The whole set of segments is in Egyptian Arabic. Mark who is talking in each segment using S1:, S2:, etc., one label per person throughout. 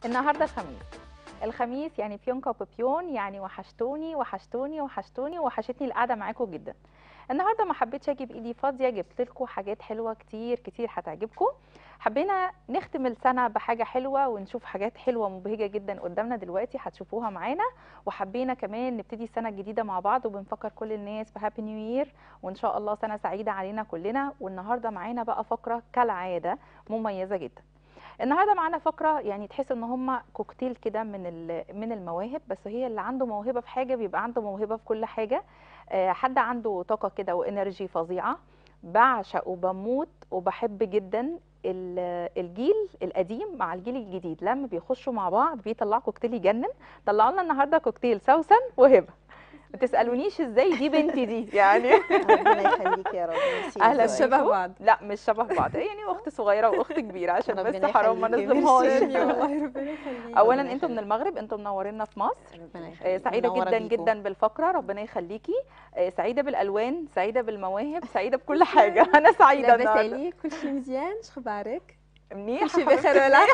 S1: النهارده خميس الخميس يعني فيونكا وبيبيون يعني وحشتوني وحشتوني وحشتوني وحشتني القعده معاكم جدا النهارده ما حبيتش اجي بايدي فاضيه جبت لكم حاجات حلوه كتير كتير هتعجبكم حبينا نختم السنه بحاجه حلوه ونشوف حاجات حلوه مبهجه جدا قدامنا دلوقتي هتشوفوها معانا وحبينا كمان نبتدي السنه الجديده مع بعض وبنفكر كل الناس بهابي نيو يير وان شاء الله سنه سعيده علينا كلنا والنهارده معانا بقى فقره كالعاده مميزه جدا النهارده معانا فقره يعني تحس ان هم كوكتيل كده من من المواهب بس هي اللي عنده موهبه في حاجه بيبقى عنده موهبه في كل حاجه آه، حد عنده طاقه كده وانرجي فظيعه بعشق وبموت وبحب جدا ال- الجيل القديم مع الجيل الجديد لما بيخشوا مع بعض بيطلعوا كوكتيل يجنن طلعوا لنا النهارده كوكتيل سوسن وهبه ما تسالونيش ازاي دي بنتي دي يعني
S2: ربنا يخليك يا رب ميرسي
S1: اهلا
S2: ازيك؟
S1: شبه
S3: بيكم؟
S1: بعض لا مش شبه بعض يعني اخت صغيره واخت كبيره عشان بس
S2: ربنا
S1: حرام ما
S2: يخليكي.
S1: نظلمهاش
S2: ميرسي.
S3: والله ربنا يخليك
S1: اولا
S2: ربنا
S1: انتم من
S2: يخليك.
S1: المغرب انتم منورينا في مصر
S2: ربنا
S1: آه،
S2: يخليك
S1: سعيده
S2: منورة
S1: جدا
S2: بيكم.
S1: جدا بالفقره ربنا يخليكي آه، سعيده بالالوان سعيده بالمواهب سعيده بكل حاجه انا سعيده
S3: لاباس
S1: النهارده
S3: عليك كل شيء مزيان شخبارك
S1: منيح
S3: كل شيء
S1: حبيبتي.
S3: بخير ولا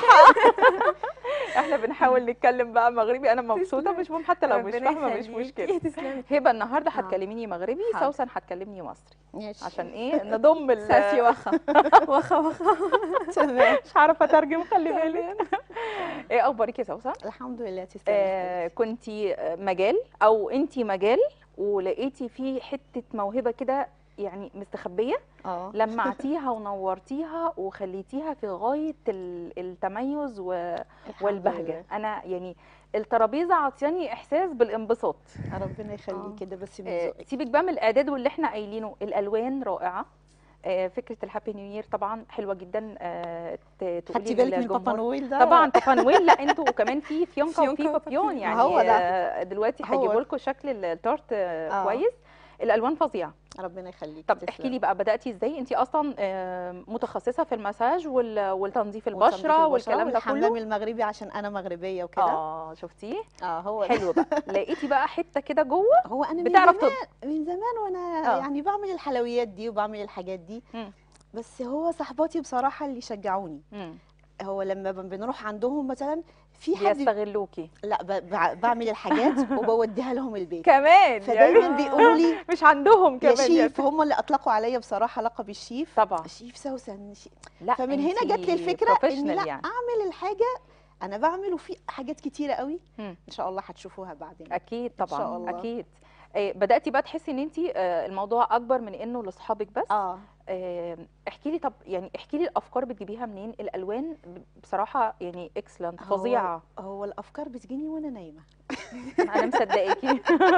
S1: احنا بنحاول نتكلم بقى مغربي انا مبسوطه
S3: تسلمي.
S1: مش مهم حتى لو مش
S3: ربنا
S1: فاهمه مش
S3: يخليكي.
S1: مشكله
S3: تسلمي
S1: هبه النهارده
S3: آه.
S1: هتكلميني مغربي
S3: حاضر.
S1: سوسن هتكلمني مصري
S2: ماشي
S1: عشان ايه نضم ال-
S3: ساسي واخا واخا واخا
S2: تمام
S1: مش عارفه اترجم خلي بالك ايه اخبارك يا سوسن
S2: الحمد لله تسلمي
S1: آه كنتي آه، مجال او انتي مجال ولقيتي فيه حته موهبه كده يعني مستخبيه
S2: اه
S1: لمعتيها ونورتيها وخليتيها في غايه ال- التميز و-
S2: الحمد
S1: والبهجه
S2: لله.
S1: انا يعني الترابيزه عطياني احساس بالانبساط
S2: ربنا
S3: آه.
S2: يخليك كده بس من
S1: آه،
S2: ذوقك
S1: سيبك بقى من الاعداد واللي احنا قايلينه الالوان رائعه آه، فكره الهابي نيو يير طبعا حلوه جدا آه، ت- تقولي
S2: خدتي بالك من
S1: للجمهور.
S2: بابا نويل ده
S1: طبعا بابا نويل لا انتوا كمان في فيونكا وفي
S3: فيونكا
S1: بابيون
S3: وبابيون.
S1: يعني
S2: هو ده.
S1: آه، دلوقتي
S2: هو
S1: هيجيبوا
S2: ده.
S1: لكم شكل التورت آه،
S2: آه.
S1: كويس الالوان فظيعه
S2: ربنا يخليك
S1: طب احكي لي بقى بداتي ازاي انت اصلا آه، متخصصه في المساج وال- والتنظيف
S2: وتنظيف
S1: البشره والكلام ده
S2: والحمام
S1: كله
S2: المغربي عشان انا مغربيه وكده
S1: اه شفتيه
S2: اه هو ده.
S1: حلو بقى لقيتي بقى حته كده جوه
S2: هو انا من
S1: بتعرف
S2: زمان من زمان وانا
S1: آه.
S2: يعني بعمل الحلويات دي وبعمل الحاجات دي
S1: مم.
S2: بس هو صحباتي بصراحه اللي شجعوني
S1: مم.
S2: هو لما بن- بنروح عندهم مثلا في حد
S1: بيستغلوكي
S2: لا ب- بع- بعمل الحاجات وبوديها لهم البيت
S1: كمان
S2: فدايما
S1: يعني
S2: بيقولوا لي
S1: مش عندهم
S2: يا
S1: كمان
S2: شيف هم اللي اطلقوا عليا بصراحه لقب الشيف
S1: طبعا
S2: شيف سوسن شي-
S1: لا
S2: فمن هنا
S1: انتي
S2: جت لي الفكره ان
S1: professional
S2: لا
S1: يعني.
S2: اعمل الحاجه انا بعمل وفي حاجات كتيره قوي
S1: مم.
S2: ان شاء الله هتشوفوها بعدين
S1: اكيد
S2: إن
S1: طبعا
S2: شاء الله.
S1: اكيد آه، بداتي بقى تحسي ان انت الموضوع اكبر من انه لاصحابك بس
S2: اه
S1: آه، احكي لي طب يعني احكي لي الافكار بتجيبيها منين الالوان ب- بصراحه يعني اكسلنت
S2: هو-
S1: فظيعه
S2: هو الافكار بتجيني وانا نايمه
S1: انا مصدقاكي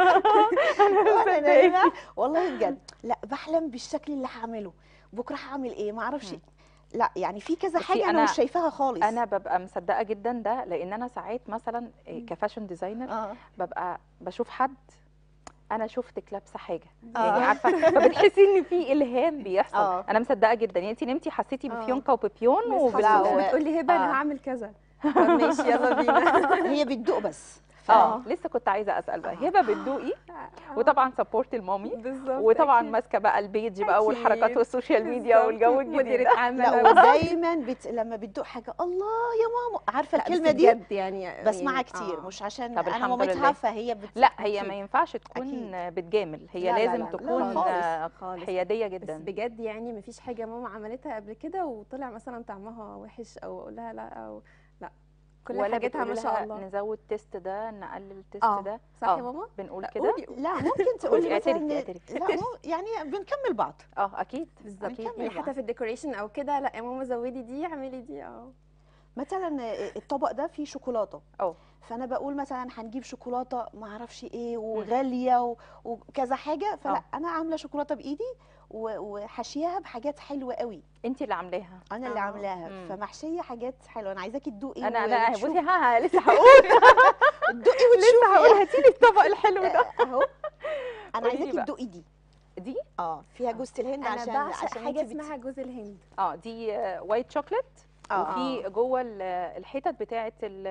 S2: وانا نايمه والله بجد لا بحلم بالشكل اللي هعمله بكره هعمل ايه ما اعرفش
S1: مم.
S2: لا يعني في كذا
S1: بصي
S2: حاجه انا,
S1: أنا-
S2: مش شايفاها خالص
S1: انا ببقى مصدقه جدا ده لان انا ساعات مثلا آه،
S2: مم.
S1: كفاشن ديزاينر
S2: اه
S1: ببقى بشوف حد انا شفتك لابسه حاجه
S2: آه.
S1: يعني عارفه فبتحسي ان في الهام بيحصل
S2: آه.
S1: انا مصدقه جدا يعني انت نمتي حسيتي
S3: آه.
S1: بفيونكا وبيبيون
S2: لا،
S1: وبال
S2: هو-
S3: بتقولي هبه
S1: آه.
S3: انا هعمل كذا طب ماشي يلا بينا
S2: هي بتدوق بس ف-
S1: اه لسه كنت عايزه اسال بقى
S2: آه.
S1: هبه بتدوقي وطبعا سبورت المامي
S3: بالظبط
S1: وطبعا
S3: أكيد.
S1: ماسكه بقى البيج بقى
S3: أكيد.
S1: والحركات والسوشيال ميديا
S3: بالظبط.
S1: والجو الجديد
S3: مديرة
S1: ده.
S3: عمل
S2: لا ودايما بت... لما بتدوق حاجه الله يا ماما عارفه
S3: لا،
S2: الكلمه
S3: بس
S2: دي
S3: بجد يعني
S2: بسمعها
S3: يعني-
S2: كتير
S3: آه.
S2: مش عشان
S1: طب
S2: انا
S1: الحمد
S2: مامتها
S1: لله.
S2: فهي بت...
S1: لا هي
S2: أكيد.
S1: ما ينفعش تكون
S2: أكيد.
S1: بتجامل هي
S3: لا، لا،
S1: لازم
S3: لا، لا،
S1: تكون
S2: خالص،
S1: آه،
S3: خالص.
S1: حياديه
S3: بس
S1: جدا
S3: بجد يعني مفيش حاجه ماما عملتها قبل كده وطلع مثلا طعمها وحش او اقول لها لا او لا كل
S1: ولا
S3: حاجاتها ما
S1: بتقولي
S3: شاء
S1: لها
S3: الله
S1: نزود تيست ده نقلل التيست
S3: آه.
S1: ده
S3: صح
S1: آه.
S3: يا ماما
S1: بنقول
S3: لا،
S1: كده
S3: قولي-
S2: لا ممكن تقولي
S1: اعترفي،
S2: مثلا
S1: اعترفي.
S2: لا مو- يعني بنكمل بعض
S1: اه اكيد
S3: بالظبط
S1: اكيد
S2: بنكمل
S3: يعني
S2: بعض.
S3: حتى في الديكوريشن او كده لا يا ماما زودي دي اعملي دي اه
S2: مثلا الطبق ده فيه شوكولاته
S1: اه
S2: فانا بقول مثلا هنجيب شوكولاته ما اعرفش ايه وغاليه و- وكذا حاجه فلا
S1: آه.
S2: انا عامله شوكولاته بايدي و- وحشيها بحاجات حلوه قوي
S1: انت اللي عاملاها
S2: انا اللي
S3: آه.
S2: عاملاها
S1: مم.
S2: فمحشيه حاجات حلوه انا عايزاكي تدوقي
S1: انا
S2: و-
S1: انا
S2: وتشوفي.
S1: بصي ها ها لسه هقول
S2: تدوقي
S1: لسه هقول
S2: وتشوفي
S1: هاتي لي الطبق الحلو ده
S2: اهو انا
S1: قولي لي
S2: عايزاكي
S1: بقى.
S2: تدوقي دي
S1: دي
S2: اه فيها جوز الهند
S3: انا
S2: عشان
S3: بعشق
S2: عشان
S3: حاجه
S2: انتي بت-
S3: اسمها جوز الهند
S1: اه دي وايت شوكليت
S2: اه
S1: وفي جوه ال- الحتت بتاعه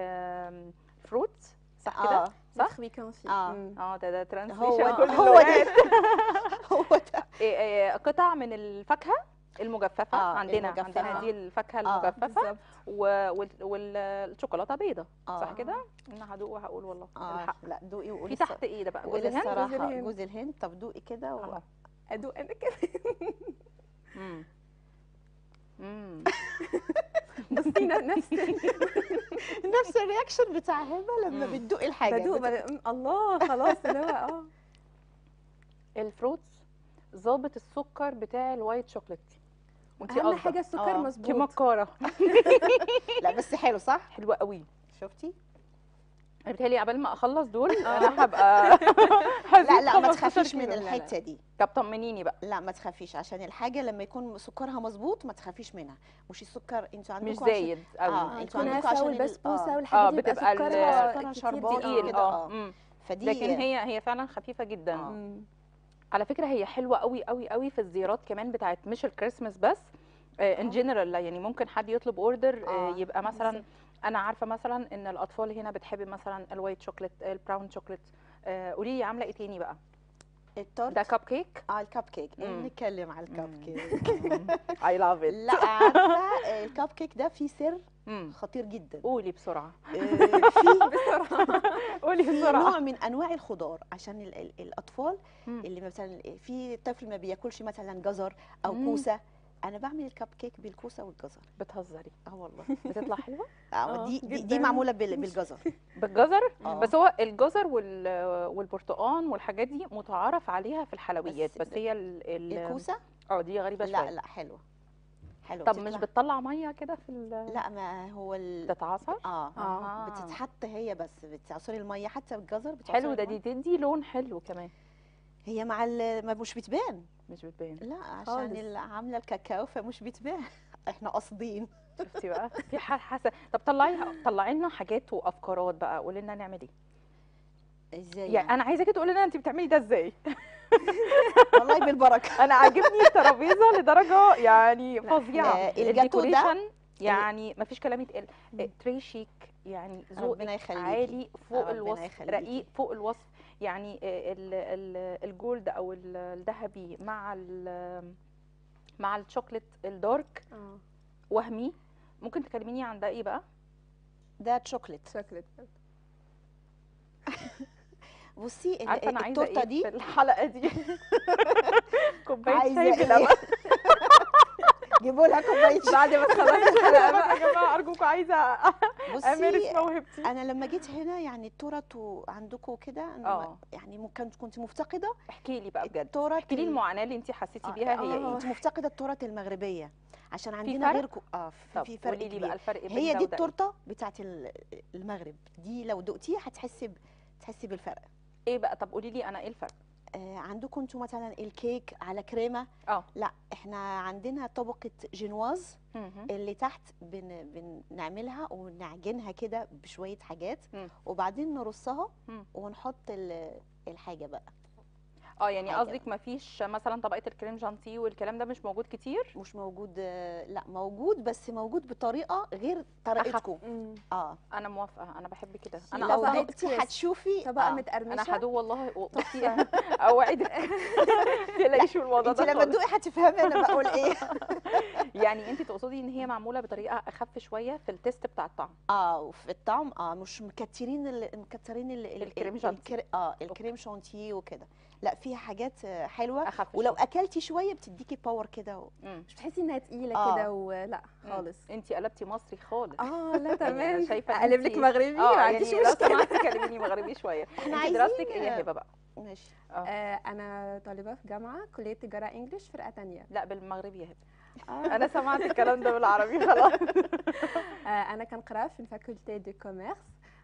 S1: الفروت صح كده
S2: اه
S1: صح؟
S3: وي كان في
S2: آه.
S3: مم.
S1: اه ده ده
S2: هو
S1: ترانسليشن كل
S2: هو
S1: اللغات.
S2: ده هو ده
S1: إيه، إيه، قطع من الفاكهه المجففه
S2: آه،
S1: عندنا
S2: المجففة.
S1: عندنا دي الفاكهه
S2: آه،
S1: المجففه
S3: بالظبط
S1: والشوكولاته بيضه
S2: آه.
S1: صح كده انا هدوق وهقول والله
S2: اه
S1: الحق
S2: لا دوقي
S1: في
S2: وقولي
S1: تحت ايه ده بقى جوز
S2: قولي
S1: الهند
S2: الصراحه
S3: الهند.
S2: جوز الهند طب دوقي كده و...
S1: أهو.
S3: ادوق انا كده
S1: مم. مم.
S3: بصي نفس
S2: نفس الرياكشن بتاع هبه لما
S1: مم.
S2: بتدوقي الحاجه
S3: بدوق
S2: بت-
S3: بدوق- الله خلاص اللي هو اه
S1: الفروتس ظابط السكر بتاع الوايت شوكليت وانتي
S3: اهم
S1: قصده
S3: حاجه السكر
S2: آه.
S1: انتي
S3: مظبوط
S1: مكاره
S2: لا بس حلو صح
S1: حلوه قوي
S2: شفتي
S1: انا بتهيألي قبل ما اخلص دول انا هبقى هزيد
S2: لا لا ما
S1: 15
S2: تخافيش من
S1: كيلو.
S2: الحته دي
S1: طب طمنيني بقى
S2: لا ما تخافيش عشان الحاجه لما يكون سكرها مظبوط ما تخافيش منها مش السكر انتوا عندكم
S1: مش
S2: عشان-
S1: زايد قوي
S2: آه، انتوا عندكم
S3: الكنافه
S2: عشان ال-
S3: والبسبوسه
S2: آه.
S3: والحاجات
S1: آه،
S3: دي
S1: بتبقى ال-
S3: سكرها
S2: سكرها
S3: كتير
S2: شربات
S3: جدا.
S1: تقيل
S2: كده،
S1: اه
S2: آه.
S1: مم.
S2: فدي
S1: لكن هي هي فعلا خفيفه جدا
S2: آه.
S3: مم.
S1: على فكره هي حلوه قوي قوي قوي في الزيارات كمان بتاعت مش الكريسماس بس ان
S3: آه.
S1: جنرال يعني ممكن حد يطلب اوردر
S2: آه،
S1: يبقى مثلا
S3: بالظبط.
S1: انا عارفه مثلا ان الاطفال هنا بتحب مثلا الوايت شوكليت البراون شوكليت قولي لي عامله ايه تاني بقى
S2: التورت
S1: ده كب كيك
S2: اه الكب كيك
S1: مم.
S2: نتكلم على الكب
S1: مم.
S2: كيك
S1: اي لاف ات
S2: لا عارفه الكب كيك ده فيه سر خطير جدا
S1: قولي بسرعه
S2: آه، فيه
S1: قولي
S2: في
S1: بسرعه
S2: نوع من انواع الخضار عشان ال ال الاطفال
S1: مم.
S2: اللي مثلا في طفل ما بياكلش مثلا جزر او
S1: مم.
S2: كوسه انا بعمل الكب كيك بالكوسه والجزر
S1: بتهزري
S2: اه والله
S1: بتطلع حلوه
S2: آه
S3: آه،
S2: دي, دي, دي
S3: جداً.
S2: معموله بال- بالجزر
S1: بالجزر
S2: آه.
S1: بس هو الجزر وال والبرتقال والحاجات دي متعارف عليها في الحلويات
S2: بس
S1: بس, هي ال ال
S2: الكوسه
S1: اه دي غريبه
S2: لا
S1: شويه
S2: لا حلوه حلوه
S1: طب مش
S2: بتطلع-
S1: بتطلع ميه كده في ال
S2: لا ما هو ال...
S1: بتتعصر
S2: اه
S1: آه.
S2: بتتحط هي بس بتعصري الميه حتى بالجزر بتعصري
S1: حلو ده دي
S2: المية.
S1: تدي لون حلو كمان
S2: هي مع ال... ما مش بتبان
S1: مش بتبان
S2: لا عشان
S3: خالص.
S2: ال- عامله الكاكاو فمش بتبان احنا قاصدين
S1: شفتي بقى في ح- حسن طب طلعي طلعي لنا حاجات وافكارات بقى قولي لنا نعمل ايه
S2: ازاي
S1: يعني انا عايزاكي تقولي لنا انت بتعملي ده ازاي
S2: والله بالبركه
S1: انا عاجبني الترابيزه لدرجه يعني فظيعه
S2: آه، الجاتو ده-
S1: الديكوريشن يعني ما فيش كلام يتقال آه، تري شيك يعني ذوقك
S2: ربنا يخليكي
S1: عالي فوق
S2: ربنا
S1: الوصف
S2: يخليكي.
S1: رقيق فوق الوصف يعني آه، ال- ال- الجولد او ال- الذهبي مع ال- مع الشوكليت الدارك
S3: اه
S1: وهمي ممكن تكلميني عن ده ايه بقى
S2: ده شوكليت
S3: شوكليت
S2: بصي ال-
S1: عارفه انا عايزه
S2: التورته
S1: ايه
S2: دي
S1: في الحلقه دي كوبايه
S2: عايزة
S1: شاي
S2: إيه؟
S1: بلبن
S2: جيبوا لها كوبايه شاي.
S3: بعد ما تخلصي الحلقه بقى
S1: يا جماعه ارجوكم عايزه امارس
S2: بصي
S1: موهبتي
S2: انا لما جيت هنا يعني التورت عندكم كده أنا
S1: آه.
S2: يعني ممكن كنت مفتقده
S1: احكي لي بقى بجد
S2: التورت
S1: احكي لي
S2: ال-
S1: المعاناه اللي انت حسيتي
S2: آه،
S1: بيها هي
S3: آه.
S1: ايه
S2: كنت مفتقده التورت المغربيه عشان عندنا
S1: فرق؟
S2: غيركم اه في,
S1: طب
S2: في فرق
S1: قولي لي بقى
S2: كبير
S1: الفرق بين
S2: هي
S1: ده
S2: دي
S1: وده إيه؟
S2: التورته بتاعت ال- المغرب دي لو دقتيها هتحسي ب- تحسي بالفرق
S1: ايه بقى طب قولي لي انا ايه الفرق
S2: آه عندكم انتوا مثلا الكيك على كريمه
S1: اه
S2: لا احنا عندنا طبقه جينواز
S1: مهم.
S2: اللي تحت بن بنعملها ونعجنها كده بشويه حاجات
S1: مم.
S2: وبعدين نرصها
S1: مم.
S2: ونحط ال- الحاجه بقى
S1: اه يعني
S2: حاجة.
S1: قصدك ما فيش مثلا طبقه الكريم جانتيه والكلام ده مش موجود كتير
S2: مش موجود آه، لا موجود بس موجود بطريقه غير طريقتكم
S3: مم.
S2: اه
S1: انا موافقه انا بحب كده
S3: في
S1: انا
S2: لو
S3: طبقة
S1: اصلا
S2: دقتي
S3: توست.
S2: هتشوفي
S3: طبقه
S2: آه.
S3: متقرمشه
S1: انا هدوق والله بصي اوعدك تلاقيش من الموضوع
S2: انت
S1: ده
S2: لما
S1: خالص.
S2: تدوقي هتفهمي انا بقول ايه
S1: يعني انت تقصدي ان هي معموله بطريقه اخف شويه في التيست بتاع الطعم
S2: اه وفي الطعم اه مش مكترين ال... مكترين ال... ال-
S1: الكريم
S2: ال-
S1: شانتيه.
S2: الكر... اه الكريم شانتيه وكده لا فيها حاجات آه، حلوه
S1: اخف
S2: ولو
S1: شوية.
S2: اكلتي شويه بتديكي باور كده و...
S1: مم.
S3: مش بتحسي انها تقيله
S2: آه.
S3: كده ولا خالص
S1: انت قلبتي مصري خالص
S3: اه لا
S1: يعني أنا
S3: تمام
S1: شايفه إن
S3: اقلب لك
S1: انتي-
S3: مغربي ما
S1: اه
S3: عنديش
S1: يعني لو
S3: مشكله
S1: سمحتي كلميني مغربي شويه
S2: احنا
S1: انت
S2: عايزين
S1: دراستك ايه يا هبه بقى
S2: ماشي
S3: آه انا طالبه في جامعه كليه تجاره انجلش فرقه تانية
S1: لا بالمغربي يا هبه
S3: آه.
S1: انا سمعت الكلام ده بالعربي خلاص
S3: آه انا كنقرا في الفاكولتي دو كوميرس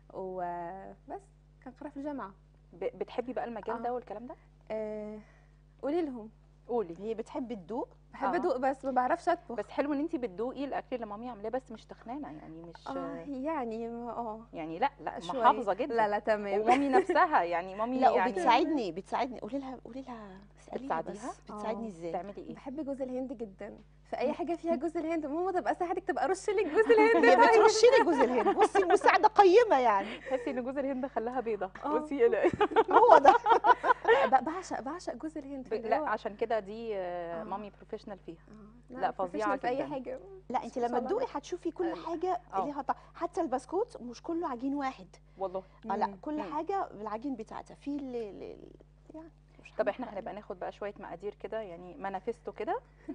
S3: وبس كنقرا في الجامعه
S1: ب- بتحبي بقى المجال ده
S3: آه.
S1: والكلام ده
S3: آه قولي لهم
S1: قولي
S2: هي بتحب تدوق
S3: بحب
S1: آه.
S3: ادوق بس ما بعرفش اطبخ
S1: بس حلو ان انت بتدوقي الاكل اللي مامي عاملاه بس مش تخنانه يعني مش
S3: اه يعني اه
S1: يعني لا لا
S3: شوي.
S1: محافظه جدا
S3: لا لا تمام
S1: ومامي نفسها يعني مامي
S2: لا
S1: يعني
S2: وبتساعدني بتساعدني قولي لها قولي لها اساليها
S1: بتساعديها؟
S2: بس بتساعدني
S3: آه.
S2: ازاي
S1: بتعملي ايه
S3: بحب جوز الهند جدا في اي حاجه فيها جوز الهند ماما تبقى ساعدك تبقى رش لك جوز الهند
S2: هي بترشي لي جوز الهند بصي مساعده قيمه يعني
S1: تحسي ان جوز الهند خلاها بيضه
S3: آه.
S1: بصي لا
S2: هو ده
S3: ب- بعشق بعشق جوز الهند
S1: ب-
S3: اللي
S1: لا
S3: هو-
S1: عشان كده دي آه،
S3: آه.
S1: مامي بروفيشنال فيها
S3: آه،
S1: لا، فظيعة
S3: professional في اي
S1: جداً.
S3: حاجه
S2: لا انت
S3: ما شاء
S2: لما
S3: الله
S2: تدوقي
S3: عليك.
S2: هتشوفي كل
S1: ال-
S2: حاجه
S1: آه.
S2: ليها طعم حتى البسكوت مش كله عجين واحد
S1: والله
S2: اه لا
S3: مم.
S2: كل
S1: مم.
S2: حاجه بالعجين بتاعتها في ال- ال- ال- يعني مش
S1: طب
S2: عارفة
S1: احنا هنبقى ناخد بقى شويه مقادير كده يعني منافسته كده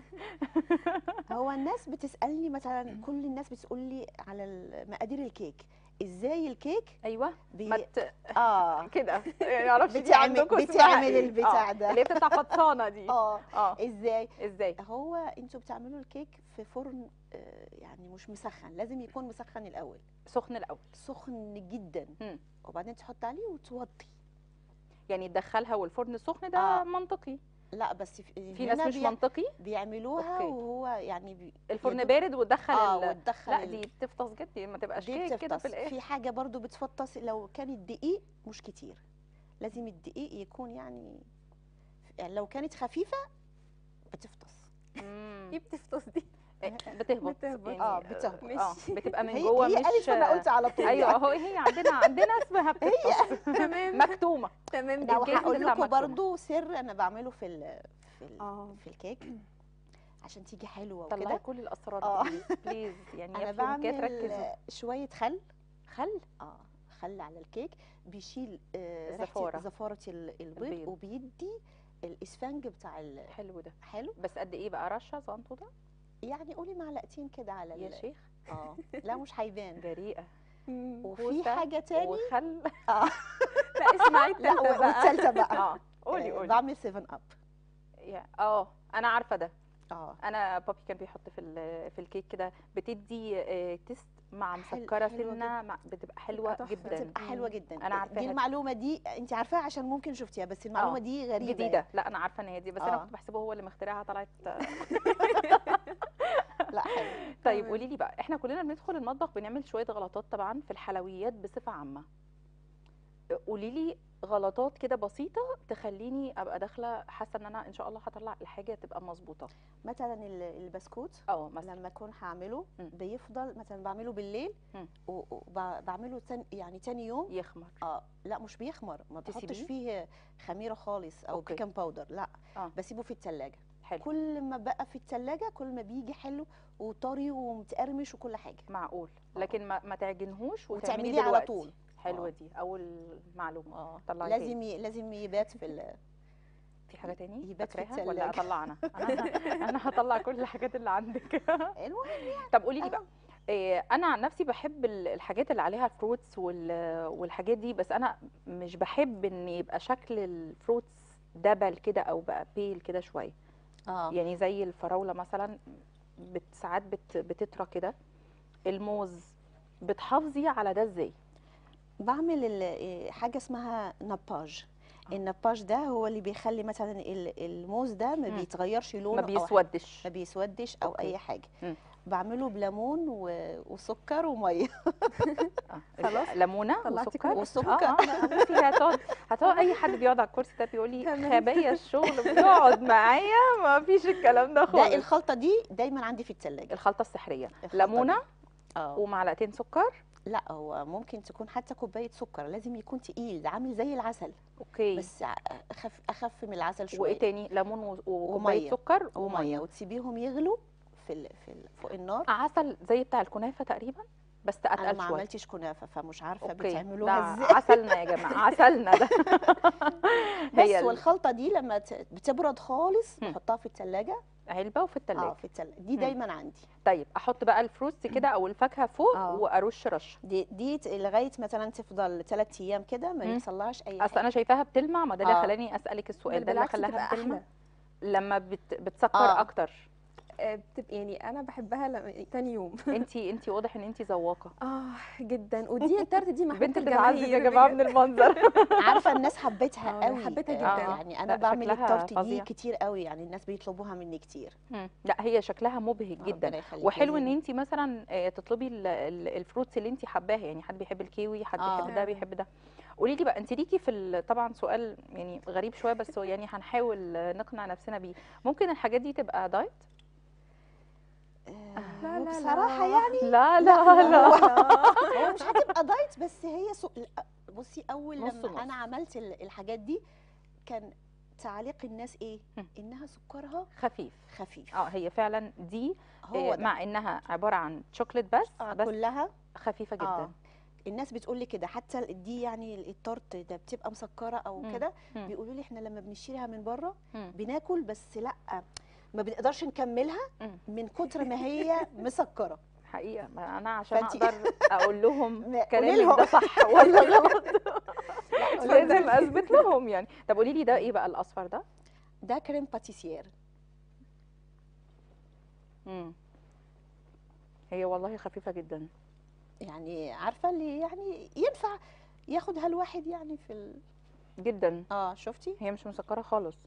S2: هو الناس بتسالني مثلا كل الناس بتقول لي على ال- مقادير الكيك ازاي الكيك
S1: ايوه
S2: بي...
S1: ما ت...
S2: اه
S1: كده يعني معرفش دي
S2: بتعمل
S1: عندكم اسمها
S2: بتعمل
S1: إيه؟
S2: البتاع
S1: آه،
S2: ده
S1: اللي هي بتطلع فطسانه دي
S2: اه
S1: اه
S2: ازاي
S1: ازاي
S2: هو انتوا بتعملوا الكيك في فرن آه، يعني مش مسخن لازم يكون مسخن الاول
S1: سخن الاول
S2: سخن جدا
S1: مم.
S2: وبعدين تحط عليه وتوطي
S1: يعني تدخلها والفرن السخن ده
S2: آه.
S1: منطقي
S2: لا بس في,
S1: في ناس
S2: هنا
S1: مش
S2: بيع-
S1: منطقي
S2: بيعملوها
S1: أوكي.
S2: وهو يعني بي...
S1: الفرن
S2: يدوب-
S1: بارد وتدخل
S2: اه
S1: ال...
S2: وتدخل
S1: لا
S2: ال-
S1: دي بتفطس جدا ما تبقاش
S2: دي
S1: كيك كده
S2: بتفطس
S1: في الاخر
S2: في حاجه برضو بتفطس لو كانت دقيق مش كتير لازم الدقيق يكون يعني يعني لو كانت خفيفه بتفطس
S1: مم.
S3: ايه بتفطس دي
S1: بتهبط
S3: بتهبط.
S1: يعني
S2: آه، بتهبط.
S1: اه بتبقى من
S2: هي
S1: جوه
S2: هي
S1: مش
S2: قالت فانا قلت على طول
S1: ايوه
S2: يعني.
S1: هو هي عندنا عندنا اسمها بتفطس
S3: تمام
S1: مكتومه
S3: تمام
S2: لو
S1: الكيك
S2: هقول
S1: بتطلع
S2: لكم
S1: مكتومة.
S2: برضو سر انا بعمله في ال في ال
S3: اه
S2: في الكيك عشان تيجي حلوه
S1: طلعي
S2: وكده
S1: كل الاسرار
S2: آه.
S1: بليز بليز يعني
S2: انا
S1: يا فيونكات ركزوا
S2: بعمل شويه خل
S1: خل
S2: اه خل على الكيك بيشيل آه ريحة
S1: الزفارة.
S2: زفاره ال- البيض
S1: البيض.
S2: وبيدي الاسفنج بتاع ال-
S1: حلو ده
S2: حلو
S1: بس قد ايه بقى رشه زنطوطه
S2: يعني قولي معلقتين كده على
S1: يا
S2: ال-
S1: شيخ
S2: اه لا مش هيبان
S1: جريئه
S3: مم.
S2: وفي
S1: كوسة
S2: حاجه تاني
S1: وخل
S3: لا اسمعي
S2: لا
S3: التالتة بقى
S2: والثالثه بقى
S1: اه قولي
S2: آه،
S1: قولي
S2: بعمل 7 اب
S1: يا- اه انا عارفه ده
S2: اه
S1: انا بابي كان بيحط في ال- في الكيك كده بتدي آه، تيست مع
S2: حلو-
S1: مسكره
S2: حلوة
S1: سنه مع- بتبقى حلوه
S3: تحفة.
S1: جدا
S2: بتبقى حلوه جدا
S1: أنا عارفاها
S2: دي
S1: دي.
S2: المعلومه دي انت عارفاها عشان ممكن شفتيها بس المعلومه
S1: آه،
S2: دي غريبه
S1: جديده لا انا عارفه ان هي دي بس انا
S2: آه.
S1: كنت بحسبه هو اللي مخترعها طلعت
S2: يعني. لا حلو
S1: طيب
S3: تمام.
S1: قولي لي بقى احنا كلنا بندخل المطبخ بنعمل شويه غلطات طبعا في الحلويات بصفه عامه قولي لي غلطات كده بسيطه تخليني ابقى داخله حاسه ان انا ان شاء الله هطلع الحاجه تبقى مظبوطه
S2: مثلا ال- البسكوت
S1: اه مثلا
S2: لما اكون هعمله
S1: مم.
S2: بيفضل مثلا بعمله بالليل
S1: مم.
S2: وبعمله تاني يعني تاني يوم
S1: يخمر
S2: اه لا مش بيخمر ما بحطش
S1: تسيبيه؟
S2: فيه خميره خالص او
S1: أوكي.
S2: بيكنج باودر لا
S1: آه.
S2: بسيبه في التلاجة
S1: حلو
S2: كل ما بقى في التلاجة كل ما بيجي حلو وطري ومتقرمش وكل حاجه
S1: معقول
S2: آه.
S1: لكن ما, ما تعجنهوش وتعمليه
S2: وتعمليه على
S1: دلوقتي.
S2: طول
S1: حلوه
S2: آه.
S1: دي اول معلومه
S2: اه
S1: طلعي
S2: لازم ي... لازم يبات في ال...
S1: في حاجه تاني
S2: يبات في
S1: فاكراها ولا
S2: التلاجة.
S1: اطلع انا انا انا هطلع كل الحاجات اللي عندك
S2: المهم
S1: طب قولي لي بقى إيه، انا عن نفسي بحب ال- الحاجات اللي عليها فروتس والحاجات دي بس انا مش بحب ان يبقى شكل الفروتس دبل كده او بقى بيل كده شويه
S2: اه
S1: يعني زي الفراوله مثلا بت ساعات بت بتطرى كده الموز بتحافظي على ده ازاي
S2: بعمل ال- إيه، حاجه اسمها نباج النباج ده هو اللي بيخلي مثلا ال- الموز ده ما
S1: مم.
S2: بيتغيرش لونه
S1: ما
S2: أو حاجة.
S1: بيسودش
S2: ما بيسودش او
S1: أوكي.
S2: اي حاجه
S1: مم.
S2: بعمله بليمون و- وسكر وميه
S1: آه.
S3: خلاص.
S1: ليمونه
S3: طلعتي
S1: وسكر
S3: كل-
S2: وسكر.
S1: اه آه، بصي هتقعد هتقعد اي حد بيقعد على الكرسي ده بيقول لي
S3: تمام.
S1: خبايا الشغل بيقعد معايا ما فيش الكلام ده
S2: ده
S1: خالص
S2: الخلطه دي دايما عندي في الثلاجه
S1: الخلطه السحريه
S2: الخلطة
S1: ليمونه
S2: اه
S1: ومعلقتين سكر
S2: لا هو ممكن تكون حتى كوبايه سكر لازم يكون تقيل ده عامل زي العسل
S1: اوكي
S2: بس ع- اخف اخف من العسل
S1: وايه
S2: شويه
S1: تاني ليمون و- وكوبايه
S2: ومية.
S1: سكر
S2: وميه
S1: وميه
S2: وتسيبيهم يغلوا في ال... في ال... فوق النار
S1: عسل زي بتاع الكنافه تقريبا بس
S2: انا
S1: اتقل
S2: ما
S1: شويه
S2: عملتش كنافه فمش عارفه
S1: اوكي
S2: بتعملوها
S1: ده
S2: ازاي
S1: عسلنا يا جماعه عسلنا ده
S2: بس
S1: ال-
S2: والخلطه دي لما ت- بتبرد خالص
S1: مم.
S2: بحطها في الثلاجه
S1: علبه وفي
S2: اه
S1: التلاجة
S2: في الثلاجه دي
S1: مم.
S2: دايما عندي
S1: طيب احط بقى الفروتس كده او الفاكهه فوق
S2: آه.
S1: وارش رشه
S2: دي دي ت- لغايه مثلا تفضل ثلاث ايام كده ما
S1: مم.
S2: يحصلهاش اي
S1: اصل
S2: حاجه
S1: انا شايفاها بتلمع ما ده اللي
S2: آه.
S1: خلاني اسالك السؤال
S3: بل
S1: ده اللي
S3: بالعكس
S1: خلاها
S3: بتبقى
S1: بتلمع
S3: أحلى.
S1: لما بت... بتسكر
S2: آه.
S1: اكتر
S3: آه، بتبقى يعني انا بحبها لما تاني يوم
S1: انتي انتي واضح ان انتي ذواقه
S3: اه جدا ودي التارت دي محبوبه
S1: بنت بتتعذب يا جماعه من
S3: بجد.
S1: المنظر
S2: عارفه الناس حبتها
S3: آه،
S2: قوي
S3: حبتها
S2: آه،
S3: جداً.
S2: يعني انا
S1: لا،
S2: بعمل
S1: شكلها
S2: التورت دي
S1: فظيع.
S2: كتير قوي يعني الناس بيطلبوها مني كتير
S1: مم. لا هي شكلها مبهج جدا
S2: ربنا يخليك
S1: وحلو ان
S2: لازم.
S1: انت مثلا آه، تطلبي ال- ال- الفروتس اللي انت حباها يعني حد بيحب الكيوي حد
S2: آه.
S1: بيحب ده بيحب ده قولي لي بقى انت ليكي في ال- طبعا سؤال يعني غريب شويه بس هو يعني هنحاول آه، نقنع نفسنا بيه ممكن الحاجات دي تبقى دايت
S2: آه،
S3: لا، لا،
S2: بصراحه
S3: لا.
S2: يعني
S1: لا
S2: لا،
S1: لا لا
S2: هو مش هتبقى دايت بس هي سو... بصي اول
S1: نص
S2: لما
S1: نص.
S2: انا عملت ال- الحاجات دي كان تعليق الناس ايه
S1: مم.
S2: انها سكرها
S1: خفيف
S2: خفيف
S1: اه هي فعلا دي
S2: هو
S1: آه،
S2: ده
S1: مع انها عباره عن شوكليت بس
S2: آه
S1: بس
S2: كلها
S1: خفيفه جدا
S2: آه. الناس بتقول لي كده حتى دي يعني التورت ده بتبقى مسكره او
S1: مم.
S2: كده
S1: مم.
S2: بيقولوا لي احنا لما بنشتريها من بره
S1: مم.
S2: بناكل بس لا ما بنقدرش نكملها
S1: مم.
S2: من كتر ما هي مسكره
S1: حقيقه ما انا عشان
S2: فأنتي-
S1: اقدر اقول لهم
S2: ما- قولي
S1: كلامك
S2: لهم.
S1: ده صح ولا غلط
S2: قولي
S1: لازم اثبت لهم يعني طب قولي لي ده ايه بقى الاصفر ده
S2: ده كريم باتيسير
S1: مم. هي والله خفيفه جدا
S2: يعني عارفه اللي يعني ينفع ياخدها الواحد يعني في ال...
S1: جدا
S2: اه شفتي
S1: هي مش مسكره خالص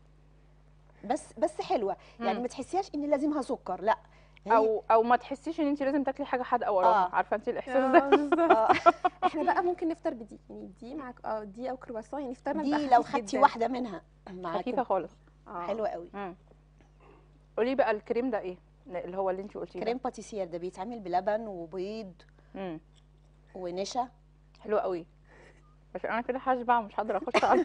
S2: بس بس حلوه يعني
S1: مم.
S2: ما تحسيهاش ان لازمها سكر لا هي-
S1: او او ما تحسيش ان انت لازم تاكلي حاجه حادقه وراها
S2: آه.
S1: عارفه انت الاحساس ده
S3: آه، بالظبط.
S2: آه.
S3: احنا بقى ممكن نفطر بدي يعني دي معاك اه دي او كرواسون يعني فطارنا
S2: دي
S3: بيبقى
S2: لو
S3: خفيف
S2: خدتي
S3: جداً.
S2: واحده منها معاكم
S1: خفيفه خالص
S3: آه.
S2: حلوه قوي
S1: مم. قولي بقى الكريم ده ايه اللي هو اللي انت قلتيه
S2: كريم
S1: ده
S2: باتيسير ده بيتعمل بلبن وبيض
S1: مم.
S2: ونشا
S1: حلو قوي عشان انا كده هشبع مش هقدر اخش على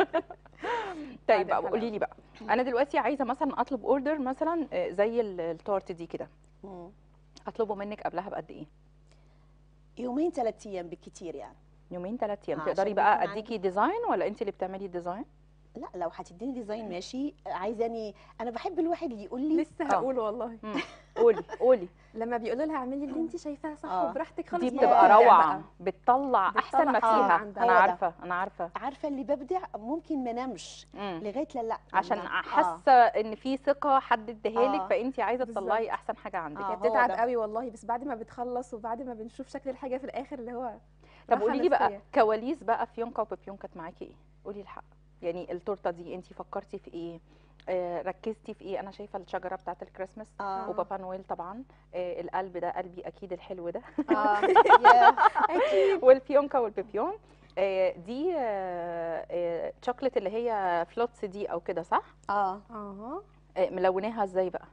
S1: طيب بقى
S3: الحلقة.
S1: قولي لي بقى انا دلوقتي عايزه مثلا اطلب اوردر مثلا آه، زي ال- التورت دي كده
S2: مم.
S1: اطلبه منك قبلها بقد ايه
S2: يومين ثلاث ايام بالكتير يعني
S1: يومين ثلاث ايام
S2: آه،
S1: تقدري
S2: عشان
S1: بقى
S2: بيكون
S1: اديكي ديزاين ولا انت اللي بتعملي الديزاين
S2: لا لو هتديني ديزاين ماشي عايزاني انا بحب الواحد اللي يقول لي
S3: لسه
S1: آه.
S3: هقول والله
S1: مم. قولي قولي
S3: لما بيقولوا لها اعملي اللي انت شايفاه صح
S2: آه.
S3: وبراحتك خالص
S1: دي
S3: ما
S1: بتبقى
S3: بتبدع
S1: روعه
S3: بقى.
S1: بتطلع احسن ما
S3: بتطلع
S1: فيها
S3: عندها.
S1: انا
S2: هو ده.
S1: عارفه انا عارفه
S2: عارفه اللي ببدع ممكن ما نامش
S1: مم.
S2: لغايه لا لا
S1: عشان
S2: لما-
S1: حاسه ان في ثقه حد اديها لك
S2: آه.
S1: فانت عايزه
S3: بالظبط.
S1: تطلعي احسن حاجه عندك
S2: آه.
S3: هي
S2: هو
S3: بتتعب
S2: ده.
S3: قوي والله بس بعد ما بتخلص وبعد ما بنشوف شكل الحاجه في الاخر اللي هو
S1: طب
S3: راحة
S1: قولي لي بقى
S3: نفسية.
S1: كواليس بقى في يونكا وبيبيون كانت معاكي ايه قولي الحق يعني التورته دي انت فكرتي في ايه آه ركزتي في ايه انا شايفه الشجره بتاعه الكريسماس
S2: اه
S1: وبابا نويل طبعا آه القلب ده قلبي اكيد الحلو ده
S2: اه يا
S1: والفيونكا والبيبيون آه دي آه آه شوكليت اللي هي فلوتس دي او كده صح
S2: اه
S3: اه
S1: آه ملوناها ازاي بقى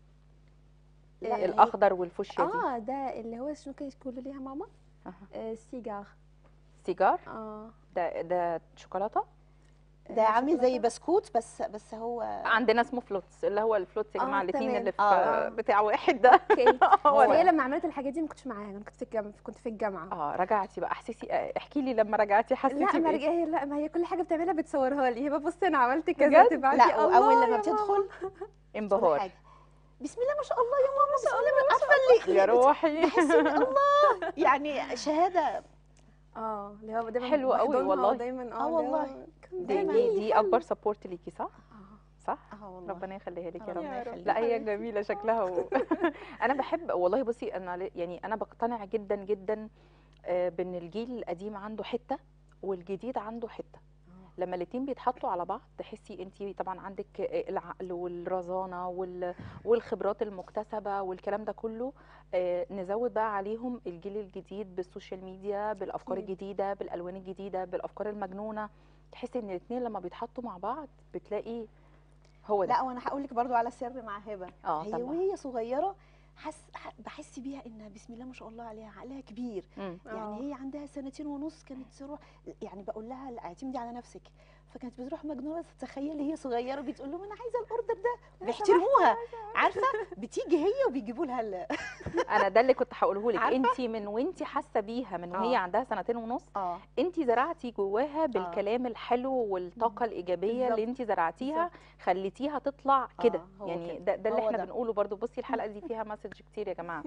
S2: لا،
S3: إيه،
S1: الاخضر والفوشيا دي
S3: اه ده اللي هو شنو كان يقولوا ليها ماما
S1: أها.
S3: آه سيجار
S1: سيجار
S3: اه
S1: ده ده شوكولاته
S2: ده
S3: آه،
S2: عامل زي
S3: شوكولاتة.
S2: بسكوت بس بس هو
S1: عندنا اسمه فلوتس اللي هو الفلوتس يا
S3: آه،
S1: جماعه الاثنين
S3: تمام.
S1: اللي في
S2: آه.
S1: بتاع واحد ده
S3: اوكي
S1: هو
S3: هي
S1: ده.
S3: لما عملت الحاجات دي ما كنتش معاها انا كنت في الجامعه كنت في الجامعه
S1: اه رجعتي بقى احسسي آه، احكي لي لما رجعتي
S3: لا
S1: حسيتي
S3: ما
S1: بايه
S3: رجع هي لا ما هي كل حاجه بتعملها بتصورها لي هي بص انا عملت
S1: بجد؟
S3: كذا تبعتي
S2: لا
S3: الله
S2: واول
S3: يا
S2: لما
S3: ماما.
S2: بتدخل
S1: انبهار
S2: حاجة. بسم الله ما شاء الله يا ماما بسم الله ما عارفه اللي
S1: يا روحي
S2: بحس ان الله يعني شهاده
S3: اه اللي هو دايما
S1: حلو قوي
S3: بحضنها
S1: والله.
S3: ودايما اه
S2: آه
S3: اللي هو
S2: والله.
S3: كان
S1: دي
S3: دايما
S1: دي, دي
S3: حلو.
S1: اكبر سبورت ليكي صح
S3: آه.
S1: صح
S2: اه والله
S1: ربنا يخليها لك يا
S2: آه،
S1: رب
S2: ربنا
S3: رب.
S2: يخليك.
S1: لا هي
S3: حبيبتي.
S1: جميله شكلها و... انا بحب والله بصي انا ل- يعني انا بقتنع جدا جدا آه، بان الجيل القديم عنده حته والجديد عنده حته لما الاتنين بيتحطوا على بعض تحسي انت طبعا عندك آه، العقل والرزانه وال- والخبرات المكتسبه والكلام ده كله آه، نزود بقى عليهم الجيل الجديد بالسوشيال ميديا بالافكار
S3: أكيد.
S1: الجديده بالالوان الجديده بالافكار المجنونه تحسي ان الاتنين لما بيتحطوا مع بعض بتلاقي هو ده
S2: لا وانا هقول لك برضو على سر مع هبه
S1: اه
S2: هي
S1: طبعا
S2: وهي صغيره حس ح- بحس بيها انها بسم الله ما شاء الله عليها عقلها كبير
S1: مم.
S3: آه.
S2: يعني هي عندها سنتين ونص كانت تروح يعني بقول لها لا، اعتمدي على نفسك فكانت بتروح مجنونه تتخيلي هي صغيره بتقول لهم انا عايزه الاوردر ده بيحترموها عارفه بتيجي هي وبيجيبوا لها ال-
S1: انا ده اللي كنت هقوله لك
S2: عارفة؟
S1: انت من وانت حاسه بيها من وهي
S2: آه.
S1: عندها سنتين ونص
S2: اه
S1: انت زرعتي جواها بالكلام الحلو والطاقه الايجابيه اللي انت زرعتيها خليتيها تطلع كده
S2: آه، هو
S1: يعني
S2: كده.
S1: ده, ده اللي
S2: هو
S1: احنا
S2: ده.
S1: بنقوله برضو بصي الحلقه دي فيها مسج كتير يا جماعه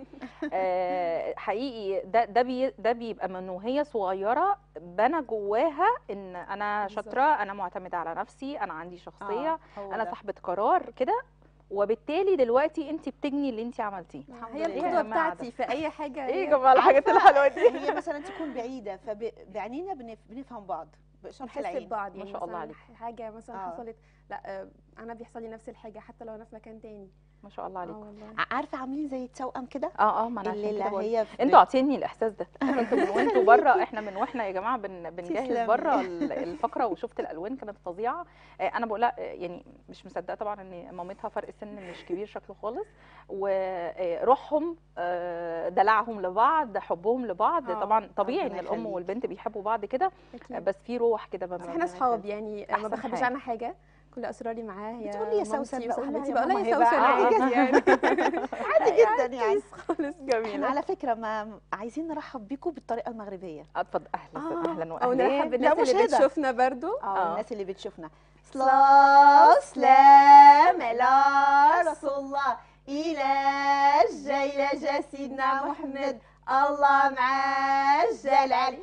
S1: آه حقيقي ده ده بي ده بيبقى من وهي صغيره بنى جواها ان انا
S3: بالظبط.
S1: شاطره انا معتمده على نفسي انا عندي شخصيه
S2: آه، هو
S1: انا
S2: ده.
S1: صاحبه قرار كده وبالتالي دلوقتي انت بتجني اللي انت عملتيه
S2: الحمد
S3: هي
S2: لله.
S3: القدوه
S1: يا جماعة
S3: بتاعتي في اي حاجه
S1: ايه يا
S3: هي-
S1: جماعه الحاجات الحلوه دي
S2: هي مثلا تكون بعيده فبعنينا بنف... بنفهم بعض بشرح
S3: بنحس
S2: العين
S3: ببعض
S1: ما
S3: يعني
S1: شاء الله
S3: مثلاً
S1: عليك.
S3: حاجه مثلا
S2: آه.
S3: حصلت لا آه، انا بيحصل لي نفس الحاجه حتى لو انا في مكان تاني
S1: ما شاء الله
S3: اه
S1: عليكم
S3: والله
S2: ع- عارفه عاملين زي التوأم كده
S1: اه اه ما انا
S2: اللي
S1: عشان كده
S2: لا
S1: بقول
S2: هي ب-
S1: انتوا عاطيني الاحساس ده انتوا من وانتوا بره احنا من واحنا يا جماعه بن بنجهز
S2: تسلمي.
S1: بره ال- الفقره وشفت الالوان كانت فظيعه آه، انا بقول لها آه، يعني مش مصدقه طبعا ان مامتها فرق سن مش كبير شكله خالص وروحهم دلعهم لبعض حبهم لبعض
S3: آه،
S1: طبعا طبيعي ان
S2: ربنا
S1: الام
S2: يخليك.
S1: والبنت بيحبوا بعض كده
S3: أكيد.
S1: بس في روح كده ما
S3: بس
S1: بين-
S3: احنا اصحاب يعني ما
S1: أحسن
S3: بخبيش
S1: حاجة.
S3: عنها حاجه كل اسراري معاها هي
S2: بتقولي يا
S3: مامتي
S2: سوسن بقول لها
S3: وصاحبتي
S2: يا
S3: بقول لها
S2: ماما
S3: يا
S2: هبة
S3: سوسن
S2: عادي
S3: عادي يعني
S2: عادي جدا يعني
S1: خالص
S2: احنا
S1: جميله
S2: على فكره ما عايزين نرحب بيكم بالطريقه المغربيه
S1: اتفضل اهلا اهلا
S3: او
S1: واهلا
S3: نرحب بالناس
S2: لا، مش
S3: اللي
S2: هذا.
S3: بتشوفنا برضو
S2: اه
S1: آه.
S2: الناس اللي بتشوفنا صلاة سلام على رسول الله إلى الجاي إلى سيدنا محمد الله معجل عليه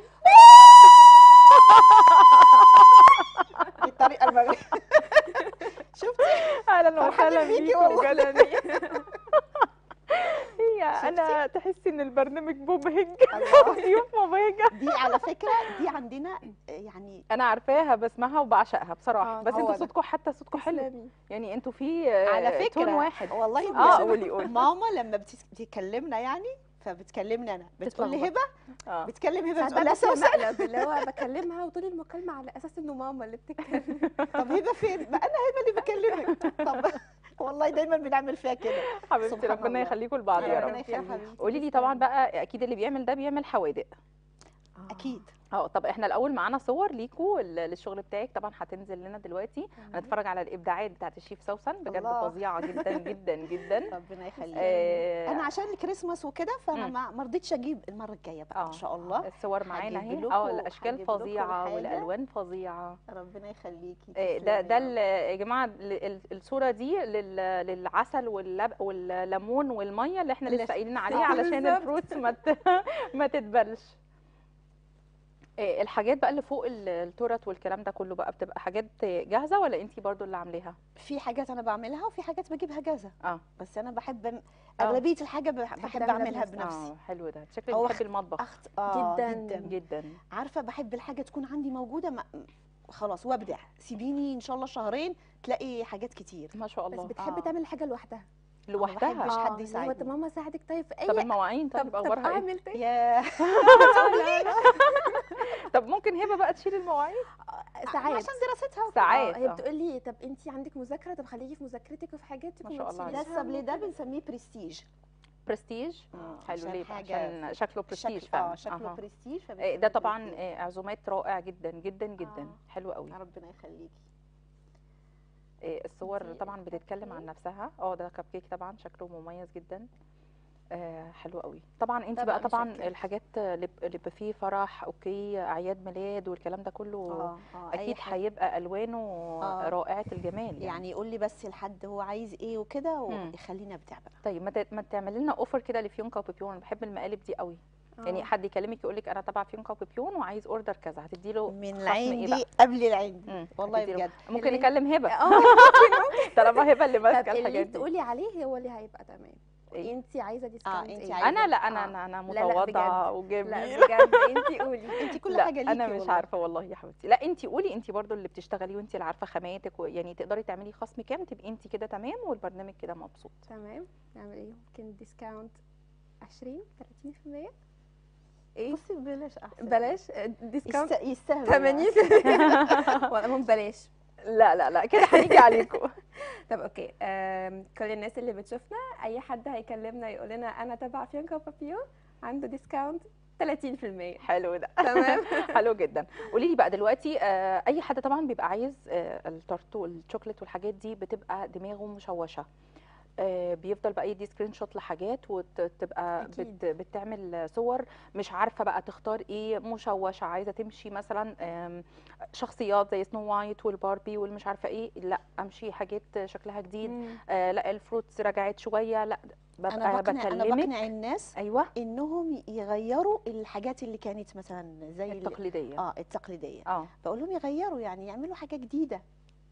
S2: بالطريقة المغربية شفتي
S1: اهلا
S2: فرحانة
S1: وسهلا
S2: بيكي
S1: بيكم
S2: والله.
S1: بجد هي انا تحسي ان البرنامج مبهج
S2: الله.
S1: ضيوف مبهجه
S2: دي على فكرة دي عندنا يعني
S1: انا عارفاها بسمعها وبعشقها بصراحه
S3: آه،
S1: بس
S2: هو
S1: انتوا
S2: ده.
S1: صوتكم حتى صوتكم حلو
S3: تسلمي.
S1: يعني انتوا في آه،
S2: على
S1: تون
S2: فكرة
S1: واحد
S2: والله
S1: اه
S2: بجد.
S1: قولي قولي
S2: ماما لما بتس- بتكلمنا يعني فبتكلمني انا بتقول لي
S1: تتلخبط.
S2: هبه
S1: اه
S2: بتكلم هبه
S3: ساعات
S2: بتقول لها
S3: بقى
S2: سوسن
S3: مقلب اللي هو بكلمها وطول المكالمه على اساس انه ماما اللي بتتكلم
S2: طب هبه فين؟ ما انا هبه اللي بكلمك طب والله دايما بنعمل فيها كده
S1: حبيبتي
S2: سبحان
S1: ربنا
S2: الله.
S1: يخليكم لبعض يا
S2: ربنا
S1: رب
S2: يخليك.
S1: قولي لي طبعا بقى اكيد اللي بيعمل ده بيعمل حوادق
S2: اكيد
S1: اه طب احنا الاول معانا صور ليكوا ال- للشغل بتاعك طبعا هتنزل لنا دلوقتي هنتفرج على الابداعات بتاعت الشيف سوسن بجد
S2: الله.
S1: فظيعه جدا جدا جدا
S2: ربنا يخليك
S1: آه،
S2: انا عشان الكريسماس وكده فانا
S1: مم.
S2: ما ما رضيتش اجيب المره الجايه بقى
S1: اه
S2: ان شاء الله
S1: الصور معانا
S2: هجيب
S1: اهي
S2: لكم-
S1: اه الاشكال
S2: هجيب لكم
S1: فظيعه
S2: الحاجة.
S1: والالوان فظيعه
S2: ربنا يخليكي
S1: آه،
S2: تسلمي
S1: ده ده
S2: يا
S1: ال- يا جماعه ال- ال- الصوره دي لل- للعسل واللب والليمون والميه اللي احنا
S2: اللي-
S1: لسه قايلين عليه
S3: آه،
S1: علشان
S3: بالظبط.
S1: الفروتس ما ت- ما تتبلش آه، الحاجات بقى اللي فوق ال- التورت والكلام ده كله بقى بتبقى حاجات جاهزه ولا انتي برضو اللي عاملاها
S2: رب. في حاجات انا بعملها وفي حاجات بجيبها جاهزه
S1: اه
S2: بس انا بحب
S1: آه.
S2: اغلبيه الحاجه بح-
S3: بتحبي
S2: بحب
S3: تعمليها
S2: اعملها
S3: بنفسك.
S2: بنفسي
S1: اه حلو ده شكلك
S2: هو
S1: بتحبي المطبخ
S2: أخت... آه
S3: جداً.
S2: جدا
S1: جدا
S2: عارفه بحب الحاجه تكون عندي موجوده ما... خلاص وابدع سيبيني ان شاء الله شهرين تلاقي حاجات كتير
S1: ما شاء
S3: بس
S1: الله
S3: بتحب
S2: آه.
S3: تعمل الحاجه لوحدها
S1: لوحدها
S2: مش
S3: آه،
S2: حد
S3: اللي هو
S2: يساعدني.
S3: طب ماما ساعدك طيب في اي
S1: طب المواعين
S3: طب
S1: طب
S3: طب
S1: اخبارها ايه
S3: اعمل طيب
S2: يا
S1: طب ممكن هبه بقى تشيل المواعين
S3: ساعات
S2: عشان دراستها وكده.
S1: ساعات
S3: آه، هي
S1: آه.
S3: بتقول لي طب انت عندك مذاكره طب خليكي في مذاكرتك وفي حاجاتك
S1: ما
S3: وما
S1: شاء الله
S3: تشيليش
S2: ده
S3: هم
S2: السبل ده
S3: وكده.
S2: بنسميه برستيج
S1: برستيج
S2: آه،
S1: حلو
S2: عشان
S1: ليه بقى؟
S2: حاجة
S1: عشان شكله برستيج
S2: شكل
S1: فعلا
S2: اه شكله
S1: أها.
S2: برستيج
S1: آه،
S2: فبنسميه
S1: ده طبعا
S2: برستيج.
S1: آه، عزومات رائع جدا جدا جدا
S2: آه.
S1: حلو قوي
S2: ربنا يخليكي
S1: آه، الصور
S3: دي
S1: طبعا
S3: الكب
S1: بتتكلم عن
S3: كيك.
S1: نفسها اه ده كب كيك طبعا شكله مميز جدا آه، حلو قوي طبعا انت
S3: طبق
S1: بقى طبعا
S3: مشكل.
S1: الحاجات اللي ب- اللي بيبقى فيه فرح اوكي اعياد ميلاد والكلام ده كله
S2: اه اه أي
S1: اكيد
S2: حاجة.
S1: هيبقى الوانه
S2: آه.
S1: رائعه الجمال يعني,
S2: يعني يقول لي بس الحد هو عايز ايه وكده
S1: مم.
S2: ويخليني ابدع بقى
S1: طيب ما ت- ما تعملي لنا اوفر كده لفيونكا وبيبيون انا بحب المقالب دي قوي يعني
S3: آه.
S1: حد يكلمك يقول لك انا تبع فيونكا وبيبيون وعايز اوردر كذا هتدي له
S2: من
S1: خصم
S2: العين
S1: ايه
S2: دي
S1: بقى
S2: قبل العين دي
S1: مم،
S2: والله
S1: هتديله.
S2: بجد
S1: ممكن
S3: اللي-
S1: نكلم هبه
S3: اه
S1: طالما هبه اللي
S3: طب
S1: ماسكه
S3: اللي
S1: الحاجات دي
S3: تقولي عليه هو اللي هيبقى تمام
S1: إيه؟
S3: انت عايزه ديسكاونت
S2: انتي
S3: ايه
S2: عايزة-
S1: انا لا انا
S3: آه.
S1: انا انا
S3: لا، لا،
S1: متواضعه
S3: لا
S1: وجميله
S3: بجد انت قولي
S2: انت كل
S1: لا
S2: حاجه ليكي
S1: انا مش
S2: والله.
S1: عارفه والله يا حبيبتي لا انت قولي انت برضو اللي بتشتغلي وانت اللي عارفه خاماتك ويعني تقدري تعملي خصم كام تبقي انت كده تمام والبرنامج كده مبسوط
S3: تمام نعمل ايه ممكن ديسكاونت 20 30% ايه
S2: بصي بلاش احسن
S3: بلاش ديسكاونت
S2: يست- يستاهل
S3: 80 ولا هم بلاش
S1: لا لا لا كده هنيجي عليكم
S3: طب اوكي آم، كل الناس اللي بتشوفنا اي حد هيكلمنا يقول لنا انا تبع فيونكا بابيو عنده ديسكاونت 30%
S1: حلو ده
S3: تمام
S1: حلو جدا قولي لي بقى دلوقتي آه، اي حد طبعا بيبقى عايز آه، التورت والشوكليت والحاجات دي بتبقى دماغه مشوشه آه، بيفضل بقى يدي سكرين شوت لحاجات وتبقى
S3: أكيد.
S1: بت بتعمل صور مش عارفه بقى تختار ايه مشوشه عايزه تمشي مثلا آم، شخصيات زي سنو وايت والباربي والمش عارفه ايه لا امشي حاجات شكلها جديد
S3: مم.
S1: آه لا الفروتس رجعت شويه لا ببقى
S2: انا بقنع انا
S1: بكلمك
S2: بقنع الناس
S1: ايوه
S2: انهم يغيروا الحاجات اللي كانت مثلا زي ال-
S1: التقليديه
S2: اه التقليديه
S1: اه
S2: بقول لهم يغيروا يعني يعملوا حاجه جديده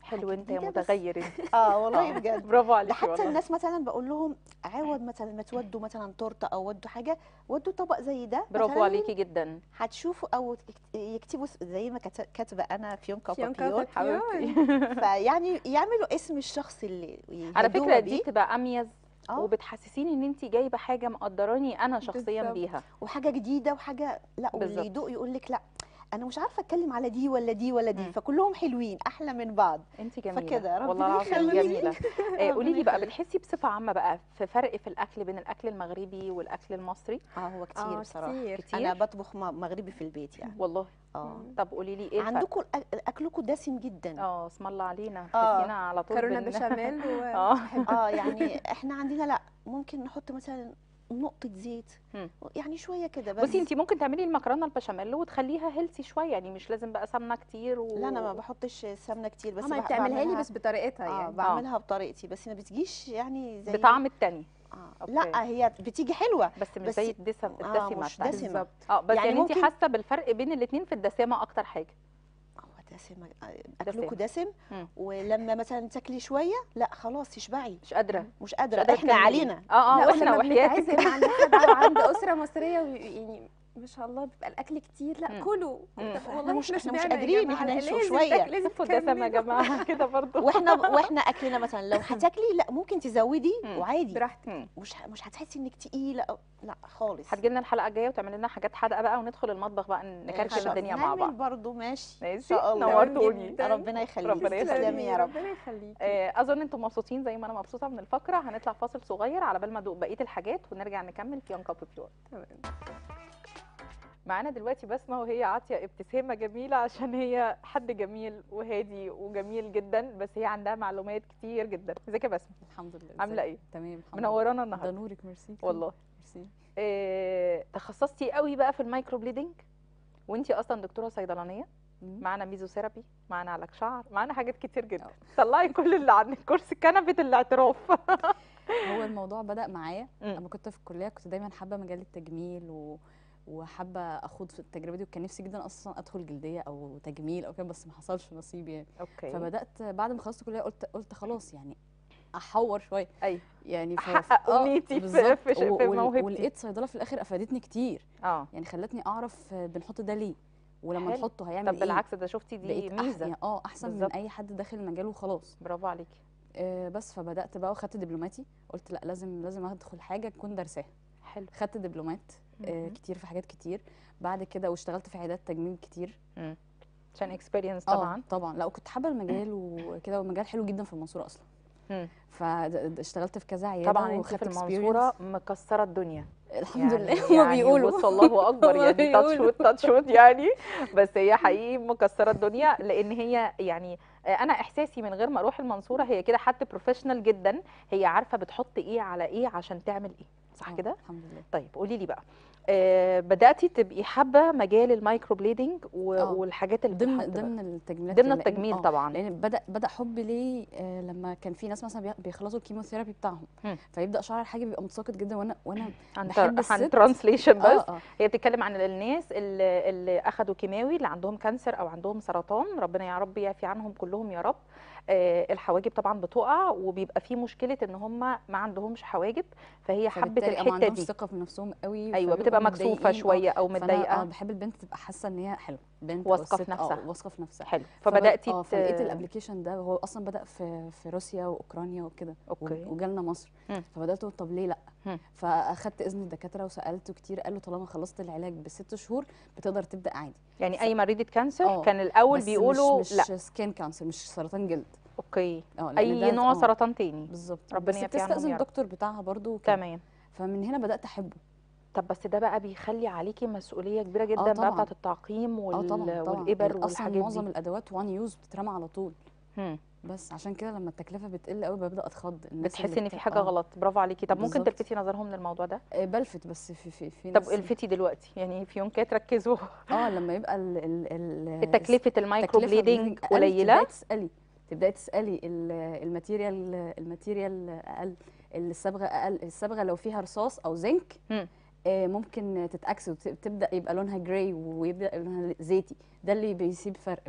S1: حلو
S2: حاجة
S1: انت يا
S2: جديدة بس-
S1: متغير انت
S2: اه والله
S1: آه،
S2: بجد
S1: برافو
S2: ده
S1: عليكي
S2: حتى
S1: والله
S2: الناس مثلا بقول لهم عوض مثلا ما تودوا مثلا تورته او ودوا حاجه ودوا طبق زي ده
S1: برافو
S2: مثلاً
S1: عليكي جدا
S2: هتشوفوا او يكتبوا س- زي ما كت- كاتبه انا فيونكا
S3: فيونكا
S2: بابيون
S1: حبيبتي
S2: فيعني يعملوا اسم الشخص اللي
S1: على
S2: يهدوها
S1: فكره دي
S2: بيه.
S1: بتبقى اميز
S2: اه
S1: وبتحسسيني ان انت جايبه حاجه مقدراني انا شخصيا
S3: بالظبط.
S1: بيها
S2: وحاجه جديده وحاجه لا
S1: بالظبط.
S2: واللي يدوق يقول لك لا انا مش عارفه اتكلم على دي ولا دي ولا دي
S1: مم.
S2: فكلهم حلوين احلى من بعض
S1: انت جميله
S2: فكده
S1: والله
S2: ربنا
S1: العظيم
S2: يخليك.
S1: جميله آه، قولي لي بقى
S3: يخليك.
S1: بتحسي بصفه عامه بقى في فرق في الاكل بين الاكل المغربي والاكل المصري
S2: اه هو كتير
S3: آه،
S2: بصراحه
S3: كتير.
S1: كتير
S2: انا بطبخ م- مغربي في البيت يعني
S1: والله
S2: اه
S1: طب قولي لي ايه الفرق
S2: عندكم الأ- اكلكم دسم جدا
S1: اه اسم الله علينا
S2: آه.
S1: تحسينا على طول
S3: كارونا
S1: بن-
S3: بشاميل و
S1: اه
S2: اه يعني احنا عندنا لا ممكن نحط مثلا نقطه زيت
S1: مم.
S2: يعني شويه كده بس
S1: بصي انت ممكن تعملي المكرونه البشاميل وتخليها هيلثي شويه يعني مش لازم بقى سمنه كتير و...
S2: لا انا ما بحطش سمنه كتير بس
S3: بس ما
S2: بح-
S3: بتعملها لي
S2: بعملها-
S3: بس بطريقتها
S2: اه
S3: يعني
S2: بعملها بطريقتي بس ما بتجيش يعني زي
S1: بطعم التاني
S2: آه.
S1: أوكي.
S2: لا هي بتيجي حلوه
S1: بس مش
S2: بس-
S1: زي الدسم
S2: آه،
S1: الدسمه
S2: مش
S1: بتاعتك.
S2: دسمة.
S3: بالظبط
S1: اه بس
S2: يعني
S1: يعني, انت
S2: ممكن-
S1: حاسه بالفرق بين الاثنين في الدسامه اكتر حاجه
S2: هو دسم اكلكم دسم
S1: مم.
S2: ولما مثلا تاكلي شويه لا خلاص تشبعي
S1: مش قادره
S2: مش
S1: مش
S2: قادره
S1: قادرة
S2: احنا
S1: تكملي.
S2: علينا
S1: اه اه
S3: لا
S1: واحنا
S3: ولما
S1: وحياتك
S3: بنتعزم عند حد او عند اسره مصريه وي- يعني ما شاء الله بيبقى الاكل كتير لا
S1: مم.
S3: كلوا
S1: مم.
S3: طب
S2: إحنا
S3: والله
S2: مش-
S3: احنا
S2: إحنا مش
S3: شبعنا يا
S2: قادرين،
S3: جماعة،
S2: إحنا
S3: لا،
S2: نشوف
S3: لازم
S2: شوية.
S3: تاكل- لازم
S1: شوفوا الدسامه يا
S3: تكملوا.
S1: جماعه كده برضو
S2: واحنا واحنا اكلنا مثلا لو هتاكلي لا ممكن تزودي
S1: مم.
S2: وعادي
S3: براحتك
S1: مم.
S2: مش ه- مش هتحسي انك تقيله أو لا خالص
S1: هتجي لنا الحلقه الجايه وتعمل لنا حاجات حادقه بقى وندخل المطبخ بقى نكركب
S2: خلاص،
S1: الدنيا مع
S2: نعمل
S1: بعض
S2: برضو ماشي
S1: ماشي
S2: ان شاء الله
S1: نورتوني
S3: جداً.
S2: ربنا يخليك
S1: ربنا يخليك.
S2: تسلمي يا رب
S3: ربنا يخليك
S1: آه، اظن انتم مبسوطين زي ما انا مبسوطه من الفقره هنطلع فاصل صغير على بال ما ادوق بقيه الحاجات ونرجع نكمل في يونكا بيور
S3: تمام
S1: معانا دلوقتي بسمه وهي عاطيه ابتسامه جميله عشان هي حد جميل وهادي وجميل جدا بس هي عندها معلومات كتير جدا ازيك يا بسمه
S4: الحمد لله
S1: عامله
S4: ازيك؟
S1: ايه
S4: تمام الحمد
S1: منورانا
S4: لله.
S1: النهارده
S4: ده نورك ميرسي
S1: والله
S4: ميرسي
S1: آه، تخصصتي قوي بقى في المايكرو بليدنج وانتي اصلا دكتوره صيدلانيه
S4: مم.
S1: معانا ميزوثيرابي معانا علاج شعر معانا حاجات كتير جدا
S4: آه.
S1: طلعي كل اللي عندك كرسي كنبه الاعتراف
S4: هو الموضوع بدأ معايا
S1: مم.
S4: لما كنت في الكلية كنت دايما حابة مجال التجميل و... وحابة اخوض في التجربة دي وكان نفسي جدا اصلا ادخل جلدية او تجميل او كده بس ما حصلش نصيب يعني
S1: اوكي
S4: فبدأت بعد ما خلصت الكلية قلت قلت خلاص يعني احور شوية
S1: ايوه
S4: يعني ف...
S1: أحقق
S4: آه،
S1: أمنيتي في-
S4: بالظبط.
S1: في ش- في
S4: و- وال-
S1: موهبتي.
S4: ولقيت صيدلة في الاخر افادتني كتير
S1: اه
S4: يعني خلتني اعرف بنحط ده ليه ولما
S1: حلو.
S4: نحطه هيعمل
S1: طب
S4: ايه
S1: بالعكس ده شفتي دي
S4: بقيت أح...
S1: ميزه
S4: يعني اه احسن
S1: بالظبط.
S4: من اي حد داخل المجال وخلاص
S1: برافو عليكي
S4: آه، بس فبدات بقى وخدت دبلوماتي قلت لا لازم لازم ادخل حاجه اكون دارساها
S1: حلو
S4: خدت دبلومات آه،
S1: مهم.
S4: كتير في حاجات كتير بعد كده واشتغلت في عيادات تجميل كتير
S1: عشان اكسبيرينس
S4: آه،
S1: طبعا
S4: طبعا لا وكنت حابه المجال وكده والمجال حلو جدا في المنصوره اصلا
S1: مم.
S4: فاشتغلت في كذا عياده
S1: طبعا انت
S4: وخدت
S1: في
S4: experience.
S1: المنصوره مكسره الدنيا
S4: الحمد
S1: يعني
S4: لله هما
S1: يعني
S4: بيقولوا
S1: بص الله اكبر
S4: هما
S1: يعني تاتش
S4: بيقولوا.
S1: وود تاتش وود يعني بس هي حقيقي مكسره الدنيا لان هي يعني انا احساسي من غير ما اروح المنصوره هي كده حد بروفيشنال جدا هي عارفه بتحط ايه على ايه عشان تعمل ايه صح
S4: آه،
S1: كده
S4: الحمد لله
S1: طيب قولي لي بقى آه بداتي تبقي حابه مجال المايكرو بليدنج و-
S4: آه.
S1: والحاجات اللي
S4: ضمن
S1: بتتحط بقى.
S4: ضمن التجميلات
S1: ضمن
S4: لأن-
S1: التجميل
S4: آه،
S1: طبعا
S4: لان بدا بدا حبي ليه آه، لما كان في ناس مثلا بي- بيخلصوا الكيموثيرابي بتاعهم
S1: مم.
S4: فيبدا شعر الحاجه بيبقى متساقط جدا وانا وانا
S1: عن
S4: بحب
S1: تر- عن
S4: الست.
S1: ترانسليشن بس
S4: اه اه
S1: هي بتتكلم عن الناس اللي, اللي اخذوا كيماوي اللي عندهم كانسر او عندهم سرطان ربنا يا رب يعفي عنهم كلهم يا رب آه الحواجب طبعا بتقع وبيبقى في مشكله ان هم ما عندهمش حواجب فهي حبت
S4: فبالتالي ما
S1: الحته
S4: عندهمش
S1: دي
S4: ثقه في نفسهم قوي
S1: ايوه
S4: فبيبقوا
S1: بتبقى مكسوفه
S4: متضايقين، آه.
S1: شويه او
S4: فانا اه
S1: متضايقه
S4: بحب البنت تبقى حاسه ان هي حلوه بنت
S1: واثقة
S4: أو
S1: في
S4: ست،
S1: نفسها.
S4: اه واثقه في نفسها
S1: حلو
S4: فبد-
S1: فبداتي
S4: اه
S1: ت-
S4: فلقيت الابلكيشن ده هو اصلا بدا في في روسيا واوكرانيا وكده
S1: اوكي
S4: وجالنا مصر
S1: مم.
S4: فبدات اقول طب ليه لا
S1: مم.
S4: فاخدت اذن الدكاتره وسالت كتير قالوا طالما خلصت العلاج بست شهور بتقدر تبدا عادي
S1: يعني اي مريضه كانسر
S4: آه،
S1: كان الاول
S4: بس
S1: بيقولوا
S4: مش,
S1: لا
S4: مش سكين كانسر مش سرطان جلد
S1: اوكي
S4: اه لأن
S1: اي
S4: ده-
S1: نوع
S4: آه،
S1: سرطان تاني
S4: بالظبط
S1: ربنا
S4: بس
S1: يعفي عنهم
S4: بتستاذن
S1: يا رب.
S4: الدكتور بتاعها برضو وكده.
S1: تمام
S4: فمن هنا بدات احبه
S1: طب بس ده بقى بيخلي عليكي مسؤوليه كبيره جدا
S4: آه
S1: بقى
S4: طبعاً.
S1: بتاعه التعقيم
S4: اه
S1: وال...
S4: طبعا طبعا
S1: والابر
S4: لأن اصلا
S1: والحاجات
S4: معظم
S1: دي
S4: الادوات وان يوز بتترمى على طول
S1: مم.
S4: بس عشان كده لما التكلفه بتقل قوي ببدا اتخض الناس
S1: بتحسي
S4: اللي
S1: ان في
S4: بت-
S1: حاجه
S4: آه،
S1: غلط برافو عليكي طب ممكن
S4: بالظبط.
S1: تلفتي نظرهم للموضوع ده
S4: آه، بلفت بس في في في
S1: طب
S4: ناس
S1: الفتي دلوقتي يعني في يوم كده تركزوا
S4: اه لما يبقى ال ال ال
S1: تكلفه المايكرو
S4: التكلفة
S1: بليدنج
S4: أقل،
S1: قليله
S4: تبداي تسالي تبداي تسالي ال- الماتيريال الماتيريال اقل الصبغه اقل الصبغه لو فيها رصاص او زنك
S1: مم.
S4: آه، ممكن تتاكسد وتبدا يبقى لونها جراي ويبدا يبقى لونها زيتي ده اللي بيسيب فرق بقى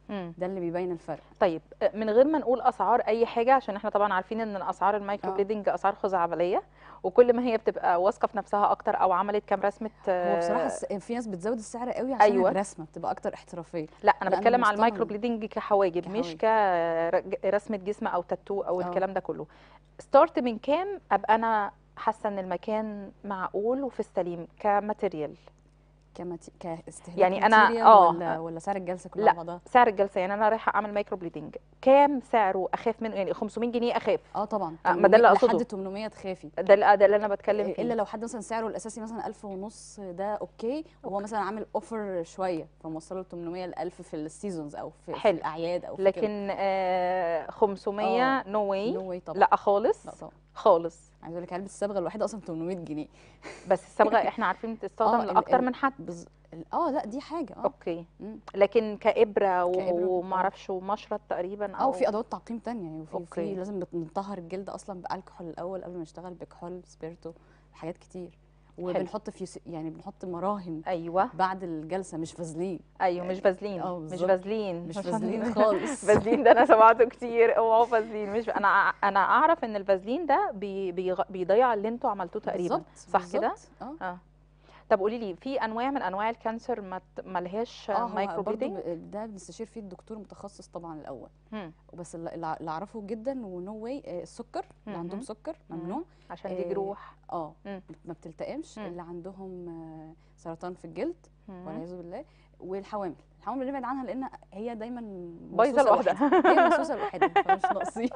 S1: مم.
S4: ده اللي بيبين الفرق
S1: طيب آه، من غير ما نقول اسعار اي حاجه عشان احنا طبعا عارفين ان اسعار المايكرو
S4: آه.
S1: بليدنج اسعار خزعبليه وكل ما هي بتبقى واثقه في نفسها اكتر او عملت كام رسمه
S4: هو بصراحه
S1: آه،
S4: الس- في ناس بتزود السعر قوي عشان
S1: أيوة.
S4: الرسمه بتبقى اكتر احترافيه
S1: لا انا
S4: لا،
S1: بتكلم
S4: أنا
S1: على المايكرو
S4: مصطنعة.
S1: بليدنج كحواجب مش كرسمه جسم او تاتو او
S4: آه.
S1: الكلام ده كله ستارت من كام ابقى انا حاسه ان المكان معقول وفي السليم كماتيريال
S4: كمت... كاستهلاك
S1: يعني أنا-
S4: material
S1: آه.
S4: ولا ولا سعر الجلسه كلها
S1: لا.
S4: على بعضها
S1: سعر الجلسه يعني انا رايحه اعمل مايكرو بليدنج كام سعره اخاف منه يعني 500 جنيه اخاف
S4: اه طبعا
S1: آه، ما ده اللي
S4: 800
S1: أقصده.
S4: لحد 800 تخافي
S1: ده اللي ده اللي انا بتكلم
S4: الا
S1: فيه
S4: لو حد مثلا سعره الاساسي مثلا 1000 ونص ده اوكي وهو مثلا عامل اوفر شويه فموصله ل 800 ل 1000 في السيزونز او في, في
S1: حلو.
S4: الاعياد او في
S1: لكن آه 500 نو واي
S4: نو واي طبعا
S1: لا خالص
S4: لا طبعا
S1: خالص
S4: عايزه اقول لك علبه الصبغه الواحده اصلا 800 جنيه
S1: بس الصبغه احنا عارفين بتستخدم
S4: ال-
S1: لاكتر
S4: ال-
S1: من حد
S4: بز... ال- اه لا دي حاجه اه
S1: اوكي
S4: مم.
S1: لكن كابره و-
S4: كإبرة
S1: وما
S4: آه.
S1: اعرفش ومشرط تقريبا
S4: اه
S1: او
S4: وفي ادوات تعقيم تانية يعني وفي
S1: أوكي.
S4: في لازم بنطهر الجلد اصلا بالكحول الاول قبل ما نشتغل بكحول سبيرتو حاجات كتير وبنحط فيوس يعني بنحط مراهم
S1: ايوه
S4: بعد الجلسه مش فازلين
S1: ايوه مش فازلين
S4: آه،
S1: مش
S4: بالظبط.
S1: فازلين
S4: مش فازلين خالص
S1: فازلين ده انا سمعته كتير اوعوا فازلين مش انا انا اعرف ان الفازلين ده بي بيغ- بيضيع اللي انتوا عملتوه تقريبا
S4: بالظبط
S1: صح كده؟
S4: بالظبط. اه
S1: اه طب قولي لي في انواع من انواع الكانسر ما ت- ملهاش
S4: اه هو
S1: مايكرو
S4: برضه
S1: بليدنج
S4: ب- ده بنستشير فيه الدكتور متخصص طبعا الاول
S1: مم.
S4: بس اللي اللي اعرفه جدا ونو واي السكر اللي عندهم
S1: مهم.
S4: سكر
S1: مهم.
S4: ممنوع
S1: عشان دي
S4: آه،
S1: جروح
S4: اه
S1: مم.
S4: ما بتلتئمش
S1: مم.
S4: اللي عندهم آه، سرطان في الجلد
S1: مم.
S4: والعياذ بالله والحوامل الحوامل بنبعد عنها لان هي دايما
S1: بايظة
S4: موسوسة
S1: لوحدها.
S4: لوحدها. هي موسوسه لوحدها فمش ناقصين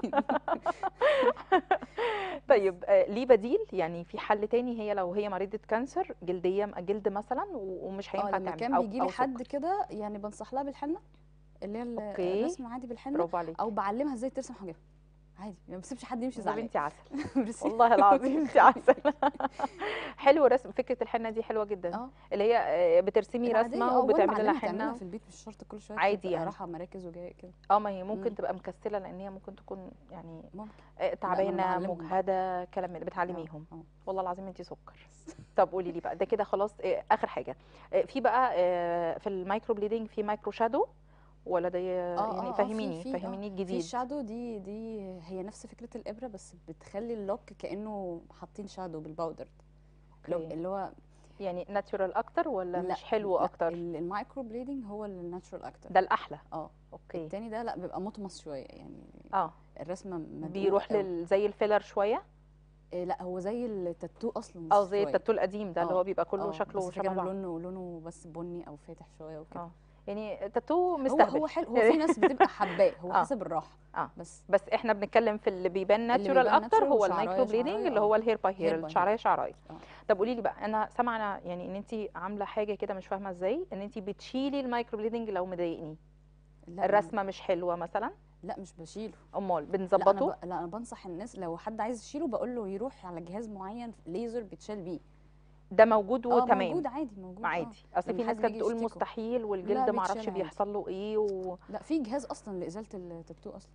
S1: طيب آه، ليه بديل يعني في حل تاني هي لو هي مريضة كانسر جلدية جلد مثلا و- ومش
S4: اه
S1: هينفع
S4: لما
S1: تعمل
S4: كان
S1: أو-
S4: بيجي لي
S1: أو
S4: حد
S1: سكر.
S4: كده يعني بنصح لها بالحنه اللي هي ال-
S1: أوكي.
S4: الرسم عادي بالحنه
S1: برافو عليك
S4: او بعلمها ازاي ترسم حاجبها عادي ما بسيبش حد يمشي
S1: يا
S4: زعلان
S1: بنتي عسل
S4: ميرسي.
S1: والله العظيم انت عسل حلو رسم فكره الحنه دي حلوه جدا
S4: اه
S1: اللي هي آه، بترسمي
S4: العادية،
S1: رسمه
S4: اه،
S1: وبتعملي
S4: وأنا
S1: لها
S4: معلمة تعملها
S1: حنه
S4: في البيت مش شرط كل شويه
S1: عادي
S4: تبقى
S1: يعني.
S4: رايحه مراكز وجايه كده
S1: اه ما هي ممكن
S4: مم.
S1: تبقى مكسله لان هي ممكن تكون يعني
S4: ممكن
S1: آه، تعبانه
S4: بعلمهم.
S1: مجهده كلام من ده بتعلميهم
S4: اه
S1: والله العظيم انت سكر طب قولي لي بقى ده كده خلاص آه، اخر حاجه آه، في بقى آه، في المايكرو بليدنج في مايكرو شادو ولا ده
S4: اه، اه،
S1: يعني
S4: اه، في-
S1: فهميني
S4: في- اه،
S1: فهميني
S4: في
S1: الجديد
S4: الشادو دي دي هي نفس فكره الابره بس بتخلي اللوك كانه حاطين شادو بالباودر لو-
S1: أوكي.
S4: اللي هو
S1: يعني ناتشورال اكتر ولا مش حلو
S4: لا،
S1: اكتر
S4: ال- المايكرو بليدنج هو الناتشورال اكتر
S1: ده الاحلى
S4: اه
S1: اوكي
S4: التاني ده لا بيبقى مطمس شويه يعني
S1: اه
S4: الرسمه مدقوق
S1: بيروح
S4: قوي.
S1: لل زي الفيلر شويه
S4: إيه لا هو زي التاتو اصلا
S1: اه
S4: بس
S1: زي
S4: شوية.
S1: التاتو القديم ده اللي
S4: اه،
S1: هو بيبقى كله
S4: اه،
S1: شكله
S4: بس
S1: شبه
S4: كده
S1: بعض
S4: لونه لونه بس بني او فاتح شويه وكده
S1: اه يعني تاتو
S4: هو
S1: مستهبل
S4: هو حلو هو في ناس بتبقى حباه هو
S1: اه.
S4: حسب الراحه
S1: اه.
S4: بس
S1: بس احنا بنتكلم في اللي بيبان ناتشورال
S4: بيبان
S1: اكتر
S4: natural
S1: هو
S4: وشعراية
S1: المايكرو بليدنج
S4: شعراية،
S1: اللي
S4: اه.
S1: هو الهير باي
S4: hair
S1: هير
S4: by hair.
S1: الشعرايه شعرايه
S4: اه.
S1: طب قولي لي بقى انا سامعه يعني ان انت عامله حاجه كده مش فاهمه ازاي ان انت بتشيلي المايكرو بليدنج لو مضايقني
S4: لا
S1: الرسمه مش حلوه مثلا
S4: لا مش بشيله
S1: امال
S4: لا انا
S1: بنظبطه
S4: ب... لا انا بنصح الناس لو حد عايز يشيله بقول له يروح على جهاز معين ليزر بيتشال بيه
S1: ده موجود
S4: اه
S1: وتمام
S4: موجود عادي موجود اه.
S1: عادي اصل
S4: لما
S1: في ناس
S4: حد
S1: كانت
S4: بيجي
S1: بتقول
S4: يشتكوا.
S1: مستحيل والجلد
S4: لا،
S1: ما اعرفش
S4: بيتشال عادي.
S1: بيحصل له ايه و...
S4: لا في جهاز اصلا لازاله التاتو اصلا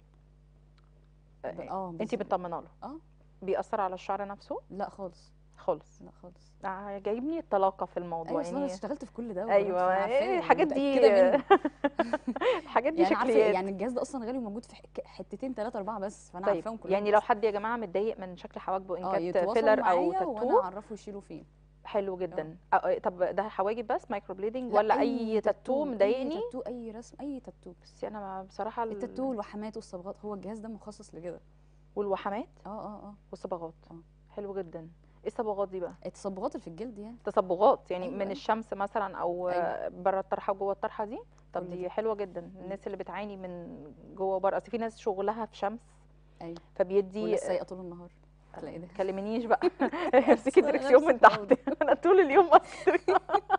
S4: ب- اه
S1: انت
S4: بس-
S1: مطمنه له
S4: اه
S1: بيأثر على الشعر نفسه
S4: لا خالص
S1: خالص
S4: لا خالص
S1: آه، جايبني الطلاقه في الموضوع
S4: ايوه اصل انا
S1: يعني
S4: اشتغلت في كل ده
S1: ايوه
S4: فعارفاه
S1: إيه الحاجات دي
S4: ومتأكدة منه.
S1: الحاجات دي
S4: يعني عارفه
S1: شكليات
S4: يعني الجهاز ده اصلا غالي وموجود في حك- حتتين ثلاثه اربعه بس فانا
S1: طيب
S4: عارفاهم كلهم
S1: يعني لو
S4: بس.
S1: حد يا جماعه متضايق من شكل حواجبه ان
S4: اه
S1: كانت
S4: يتواصل
S1: فيلر او
S4: معايا
S1: تاتو
S4: وانا اعرفه يشيله فين
S1: حلو جدا أه طب ده حواجب بس مايكرو بليدنج
S4: لا،
S1: ولا اي تاتو مضايقني
S4: اي تاتو اي رسم اي تاتو
S1: بس انا ما- بصراحه ال-
S4: التاتو والوحمات والصبغات هو الجهاز ده مخصص لكده
S1: والوحمات
S4: اه اه اه
S1: والصبغات
S4: اه.
S1: حلو جدا ايه الصبغات دي بقى
S4: التصبغات اللي في الجلد يعني
S1: تصبغات يعني
S4: أيوة،
S1: من
S4: أيوة.
S1: الشمس مثلا او
S4: أيوة.
S1: بره الطرحه وجوه الطرحه دي طب
S4: كل
S1: دي
S4: ده.
S1: حلوه جدا الناس اللي بتعاني من جوه وبره اصل في ناس شغلها في شمس
S4: ايوه
S1: فبيدي
S4: وناس سايقه طول النهار تلاقي ده
S1: كلمنيش بقى امسكي
S4: أنا
S1: دركسيون من
S4: نفس
S1: تحت انا طول اليوم ماسكه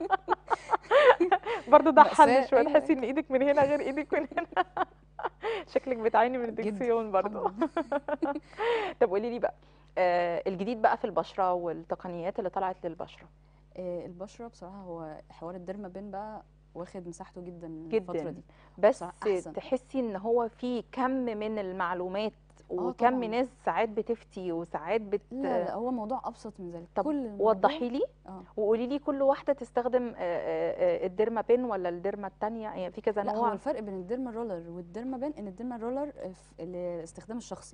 S1: برضه ده حل
S4: مأساة،
S1: شويه
S4: أيوة،
S1: تحسي ان ايدك من هنا غير ايدك من هنا شكلك بتعاني من
S4: جدا.
S1: الدركسيون برضه
S4: الحمد لله.
S1: طب قولي لي بقى آه الجديد بقى في البشره والتقنيات اللي طلعت للبشره
S4: آه، البشره بصراحه هو حوار الديرما بين بقى واخد مساحته جدا
S1: جداً.
S4: الفتره دي
S1: بس
S4: بصراحة أحسن.
S1: تحسي ان هو في كم من المعلومات وكم
S4: طبعاً.
S1: ناس ساعات بتفتي وساعات بت
S4: لا لا هو موضوع ابسط من ذلك
S1: طب
S4: كل الموضوع-
S1: وضحي لي
S4: اه
S1: وقولي لي كل واحده تستخدم آه، آه، آه، الديرما بين ولا الديرما الثانيه يعني في كذا
S4: لا هو
S1: نوع
S4: الفرق بين الديرما رولر والديرما بان ان الديرما رولر آه، في الاستخدام الشخصي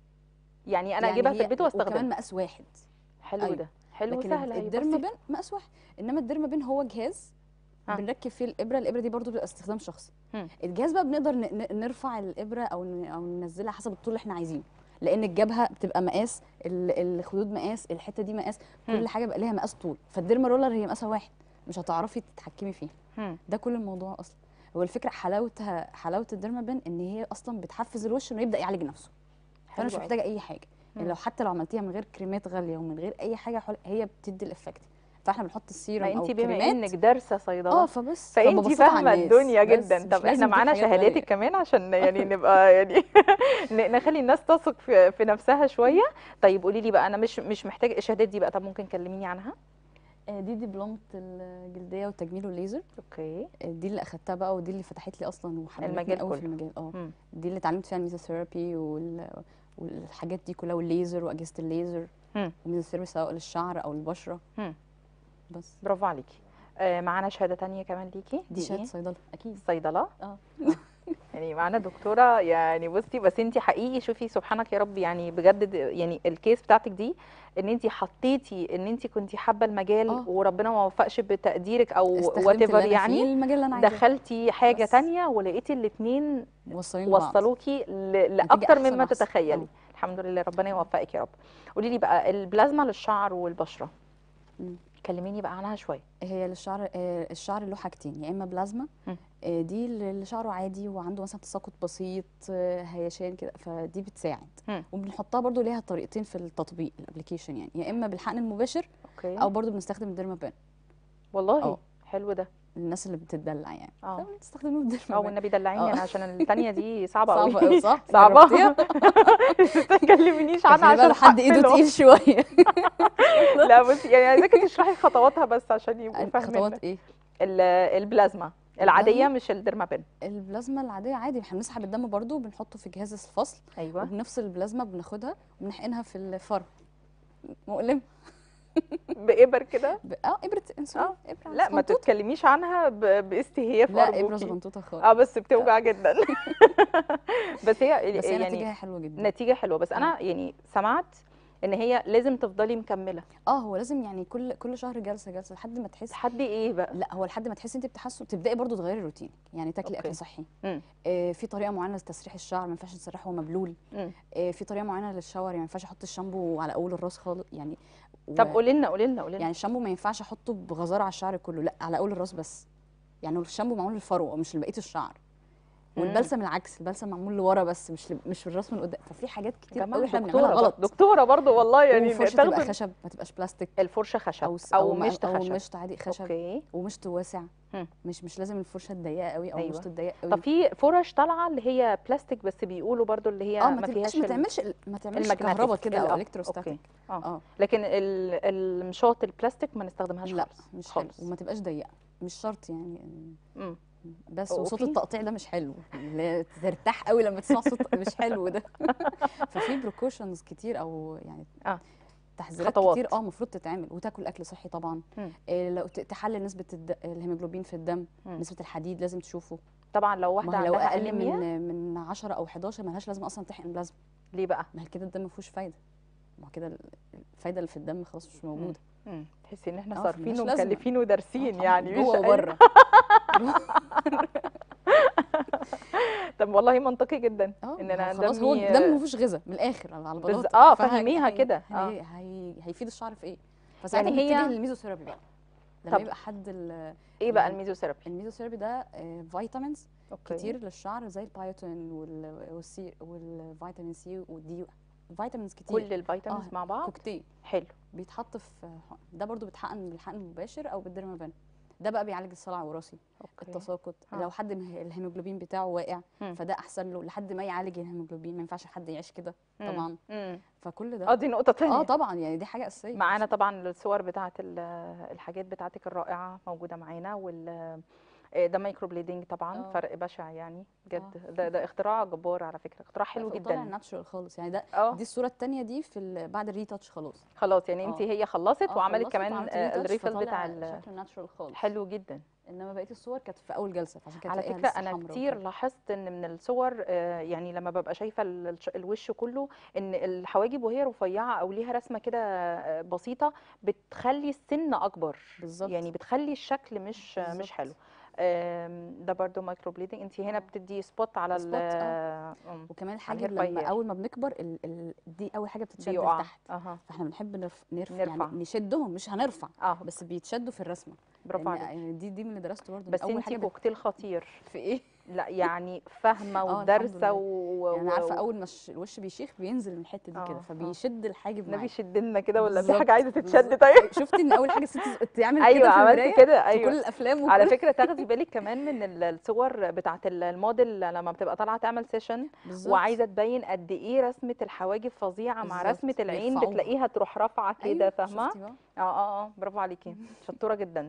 S1: يعني انا
S4: يعني
S1: اجيبها في
S4: هي-
S1: البيت
S4: وكمان
S1: واستخدمها
S4: مقاس واحد
S1: حلو
S4: أيوة.
S1: ده حلو
S4: لكن
S1: سهل
S4: الد-
S1: هيبقى
S4: الديرما
S1: بسيط.
S4: بان مقاس واحد انما الديرما بان هو جهاز
S1: آه.
S4: بنركب فيه الابره الابره دي برضو بتبقى استخدام شخصي
S1: مم.
S4: الجهاز بقى بنقدر ن- ن- نرفع الابره او ن- او ننزلها حسب الطول اللي احنا عايزينه لان الجبهه بتبقى مقاس ال- الخدود مقاس الحته دي مقاس
S1: مم.
S4: كل حاجه بقى ليها مقاس طول فالديرما رولر هي مقاسها واحد مش هتعرفي تتحكمي فيه
S1: مم.
S4: ده كل الموضوع اصلا هو الفكره حلاوتها حلاوه الديرما بان ان هي اصلا بتحفز الوش انه يبدا يعالج نفسه فانا مش
S1: حلو أوي.
S4: محتاجه اي حاجه يعني
S1: مم.
S4: لو حتى لو عملتيها من غير كريمات غاليه ومن غير اي حاجه حول... هي بتدي الافكت فاحنا بنحط السيرم
S1: ما
S4: او
S1: انت بما
S4: الكريمات
S1: انك دارسه صيدله
S4: اه فبس
S1: فانت
S4: فببسطها على
S1: فاهمه
S4: الناس.
S1: الدنيا
S4: بس
S1: جدا
S4: مش
S1: طب
S4: لازم
S1: احنا
S4: نجيب
S1: معانا
S4: حاجات
S1: شهاداتك
S4: غالية.
S1: كمان عشان يعني نبقى يعني ن- نخلي الناس تثق في, في نفسها شويه طيب قولي لي بقى انا مش مش محتاجه الشهادات دي بقى طب ممكن كلميني عنها
S4: آه، دي دبلومه الجلديه والتجميل والليزر
S1: اوكي
S4: آه، دي اللي اخدتها بقى ودي اللي فتحت لي اصلا وحببتني
S1: المجال
S4: قوي في
S1: كله.
S4: المجال اه
S1: مم.
S4: دي اللي اتعلمت فيها الميزوثيرابي وال... والحاجات دي كلها والليزر واجهزه الليزر
S1: مم.
S4: والميزوثيرابي سواء للشعر او البشره
S1: مم.
S4: بس
S1: برافو عليكي آه معانا شهاده تانية كمان ليكي
S4: دي شهاده
S1: إيه؟
S4: صيدله اكيد
S1: صيدله
S4: اه
S1: يعني معانا دكتوره يعني بصي بس انت حقيقي شوفي سبحانك يا رب يعني بجد د- يعني الكيس بتاعتك دي ان انت حطيتي ان انت كنتي حابه المجال
S4: آه.
S1: وربنا ما وفقش بتقديرك او
S4: استخدمت
S1: وات
S4: اللي
S1: ايفر
S4: أنا
S1: يعني
S4: فيه المجال اللي انا عايزاه
S1: دخلتي حاجه
S4: بس.
S1: تانية ولقيتي الاثنين
S4: موصلين لبعض.
S1: وصلوكي ل- لاكتر
S4: أحسن
S1: مما
S4: وأحسن.
S1: تتخيلي
S4: آه.
S1: الحمد لله ربنا يوفقك يا رب قولي لي بقى البلازما للشعر والبشره
S4: مم.
S1: كلميني بقى عنها شويه
S4: هي للشعر آه، الشعر له حاجتين يا اما بلازما
S1: مم.
S4: آه، دي اللي شعره عادي وعنده مثلا تساقط بسيط آه، هيشان كده فدي بتساعد
S1: مم.
S4: وبنحطها برضو ليها طريقتين في التطبيق الابلكيشن يعني يا اما بالحقن المباشر
S1: اوكي
S4: او برضو بنستخدم الديرما بان
S1: والله
S4: آه.
S1: حلو ده
S4: للناس اللي بتدلع يعني
S1: اه
S4: فبنستخدمه الديرما
S1: اه
S4: بان
S1: والنبي دلعيني
S4: آه.
S1: انا عشان التانية دي صعبه
S4: صعبة
S1: قوي
S4: قوي صح
S1: صعبه
S4: جربتيها؟
S1: ما تكلمنيش عنها
S4: خلي
S1: عشان
S4: بالك حد ايده
S1: هحمله.
S4: تقيل شويه
S1: لا بصي يعني عايزاكي تشرحي خطواتها بس عشان يبقوا فاهمين
S4: خطوات ايه
S1: ال- البلازما العاديه مش الديرما بين
S4: البلازما العاديه عادي احنا بنسحب الدم برضو بنحطه في جهاز الفصل
S1: ايوه
S4: وبنفصل البلازما بناخدها وبنحقنها في الفرو مؤلم
S1: بابر كده
S4: ب... اه ابره انسولين
S1: آه.
S4: ابره
S1: لا ما
S4: صغنطوطة.
S1: تتكلميش عنها ب- باستهياف
S4: لا ابره
S1: أرجوكي.
S4: صغنطوطه خالص
S1: اه بس بتوجع جدا بس هي
S4: بس هي
S1: يعني
S4: نتيجه حلوه جدا
S1: نتيجه حلوه بس انا يعني سمعت ان هي لازم تفضلي مكمله
S4: اه هو لازم يعني كل كل شهر جلسه جلسه لحد ما تحس
S1: لحد ايه بقى
S4: لا هو لحد ما تحسي انت بتحسن تبداي برضو تغيري الروتين يعني تاكلي
S1: أوكي.
S4: اكل صحي
S1: مم.
S4: آه في طريقه معينه لتسريح الشعر ما ينفعش تسرحه وهو مبلول
S1: مم.
S4: آه في طريقه معينه للشاور يعني ما ينفعش احط الشامبو على اول الراس خالص يعني و-
S1: طب قولي لنا قولي لنا قولي لنا
S4: يعني الشامبو ما ينفعش احطه بغزاره على الشعر كله لا على اول الراس بس يعني الشامبو معمول للفروه مش لبقيه الشعر
S1: مم.
S4: والبلسم العكس البلسم معمول لورا بس مش لب... مش في الراس من قدام ففي حاجات كتير
S1: كمان
S4: قوي احنا
S1: دكتوره
S4: بنعملها غلط
S1: غلط دكتوره برضو والله يعني
S4: والفرشه تبقى
S1: تاخدوا
S4: خشب ما تبقاش بلاستيك
S1: الفرشه خشب
S4: او
S1: او,
S4: س- او,
S1: مشط
S4: او
S1: خشب
S4: مشط عادي خشب
S1: اوكي
S4: ومشط واسع
S1: مم.
S4: مش مش لازم الفرشه الضيقه قوي او
S1: أيوة.
S4: المشط الضيق قوي
S1: طب في فرش طالعه اللي هي بلاستيك بس بيقولوا برضو اللي هي
S4: اه
S1: ما
S4: ما تبقاش
S1: فيهاش
S4: ما
S1: ال-
S4: تعملش ال- ما تعملش
S1: المagnetic.
S4: كهرباء كده
S1: ال-
S4: او
S1: آه،
S4: الكتروستاتيك
S1: اه
S4: اه
S1: لكن ال- المشاط البلاستيك ما نستخدمهاش
S4: لا
S1: خالص
S4: مش حلو
S1: خالص
S4: وما تبقاش ضيقه مش شرط يعني
S1: مم.
S4: بس
S1: وفي-
S4: وصوت التقطيع ده مش حلو اللي ترتاح قوي لما تسمع صوت مش حلو ده ففي بريكوشنز كتير او يعني
S1: آه.
S4: تحذيرات
S1: خطوات.
S4: كتير اه المفروض تتعمل وتاكل اكل صحي طبعا
S1: مم.
S4: إيه لو ت- تحلل نسبه الد... الهيموجلوبين في الدم
S1: مم.
S4: نسبه الحديد لازم تشوفه
S1: طبعا لو واحده
S4: ما هي لو
S1: عندها
S4: اقل
S1: انيميا
S4: من من 10 او 11 ملهاش لازمه اصلا تحقن بلازما
S1: ليه بقى
S4: ما هي كده الدم ما فيهوش فايده ما هو كده ال- الفايده اللي في الدم خلاص مش موجوده
S1: مم. تحسي ان احنا
S4: آه،
S1: صارفين
S4: ملهاش لازمة.
S1: ومكلفين ودارسين
S4: آه،
S1: يعني
S4: جوه
S1: مش
S4: وبره
S1: طب والله منطقي جدا
S4: اه
S1: ان
S4: ما
S1: انا
S4: هو خلاص هو
S1: دمي
S4: الدم ما فيهوش غذاء من الاخر على
S1: بز-
S4: البلاطه
S1: اه
S4: فهي-
S1: فهميها
S4: هي-
S1: كده اه
S4: هي هي هيفيد الشعر في ايه فساعتها
S1: يعني هي-
S4: بنتجه للميزوثيرابي بقى لما
S1: طب
S4: يبقى حد ال-
S1: ايه بقى
S4: ال-
S1: الميزوثيرابي
S4: الميزوثيرابي ده فيتامينز
S1: اوكي
S4: كتير للشعر زي البايوتين وال- والسي والفيتامين سي والدي فيتامينز كتير
S1: كل الفيتامينز
S4: آه،
S1: مع بعض
S4: كوكتيل
S1: حلو
S4: بيتحط في حقن. ده برضو بيتحقن بالحقن المباشر او بالديرمابان ده بقى بيعالج الصلع الوراثي
S1: اوكي
S4: التساقط
S1: آه.
S4: لو حد مه- الهيموجلوبين بتاعه واقع
S1: مم.
S4: فده احسن له لحد ما يعالج الهيموجلوبين ما ينفعش حد يعيش كده
S1: مم.
S4: طبعا
S1: مم.
S4: فكل
S1: اه
S4: ده
S1: دي نقطه تانية
S4: اه طبعا يعني دي حاجه اساسيه
S1: معانا طبعا الصور بتاعت ال- الحاجات بتاعتك الرائعه موجوده معانا وال آه، ده مايكرو بليدنج طبعا
S4: آه.
S1: فرق بشع يعني بجد ده ده اختراع جبار على فكره اختراع حلو
S4: طالع
S1: جدا
S4: ناتشورال خالص يعني ده
S1: اه
S4: دي الصوره الثانيه دي في ال- بعد الريتاتش خلاص
S1: خلاص يعني انت
S4: آه.
S1: هي خلصت
S4: آه،
S1: وعملت
S4: خلصت
S1: كمان
S4: وعملت
S1: آه،
S4: retouch،
S1: الريفل
S4: فطالع
S1: بتاع ال-
S4: شكله ناتشورال خالص
S1: حلو جدا
S4: انما بقيه الصور كانت في اول جلسه فعشان كده
S1: على
S4: تلاقيها
S1: فكرة
S4: لسه
S1: أنا
S4: حمرا
S1: كتير
S4: وكده.
S1: لاحظت إن من الصور آه، يعني لما ببقى شايفة ال- الش- الوش كله إن الحواجب وهي رفيعة أو ليها رسمة كده آه، بسيطة بتخلي السن أكبر
S4: بالظبط
S1: يعني بتخلي الشكل مش مش
S4: بالظبط.
S1: حلو آم، ده برضو مايكرو بليدنج انت هنا
S4: آه.
S1: بتدي سبوت على ال
S4: سبوت، آه.
S1: آم،
S4: وكمان
S1: على
S4: الحاجب
S1: الهير
S4: لما
S1: باير.
S4: اول ما بنكبر ال... ال... دي اول حاجه بتتشد
S1: بيقع
S4: لتحت
S1: اها
S4: فاحنا بنحب نرف... نرفع,
S1: نرفع.
S4: يعني نشدهم مش هنرفع
S1: اه
S4: بس بيتشدوا في الرسمه
S1: برافو
S4: لأن
S1: عليك
S4: يعني دي دي من اللي درسته برضه إن
S1: بس
S4: اول
S1: انت
S4: حاجه بت...
S1: كوكتيل خطير
S4: في ايه
S1: لا يعني فاهمه
S4: آه، الحمد
S1: ودارسه
S4: لله.
S1: و...
S4: يعني انا عارفه
S1: و-
S4: اول ما الش- الوش بيشيخ بينزل من الحته دي
S1: آه،
S4: كده
S1: آه.
S4: فبيشد الحاجب
S1: النبي
S4: معايا
S1: شدلنا كده ولا في
S4: بالظبط،
S1: حاجه عايزه تتشد
S4: بالظبط.
S1: طيب
S4: شفتي ان اول حاجه الست تعمل
S1: ايوه
S4: كده في
S1: عملت
S4: المرايه
S1: كده
S4: في
S1: ايوه
S4: كل الافلام
S1: على
S4: وكل
S1: فكره تاخدي بالك كمان من ال- الصور بتاعه الموديل لما بتبقى طالعه تعمل سيشن
S4: بالظبط.
S1: وعايزه تبين قد ايه رسمه الحواجب فظيعه مع
S4: بالظبط،
S1: رسمه العين
S4: بيرفعوها.
S1: بتلاقيها تروح رافعه كده
S4: أيوة،
S1: فاهمه
S4: شفتي بقى؟
S1: اه اه اه برافو عليكي شطوره جدا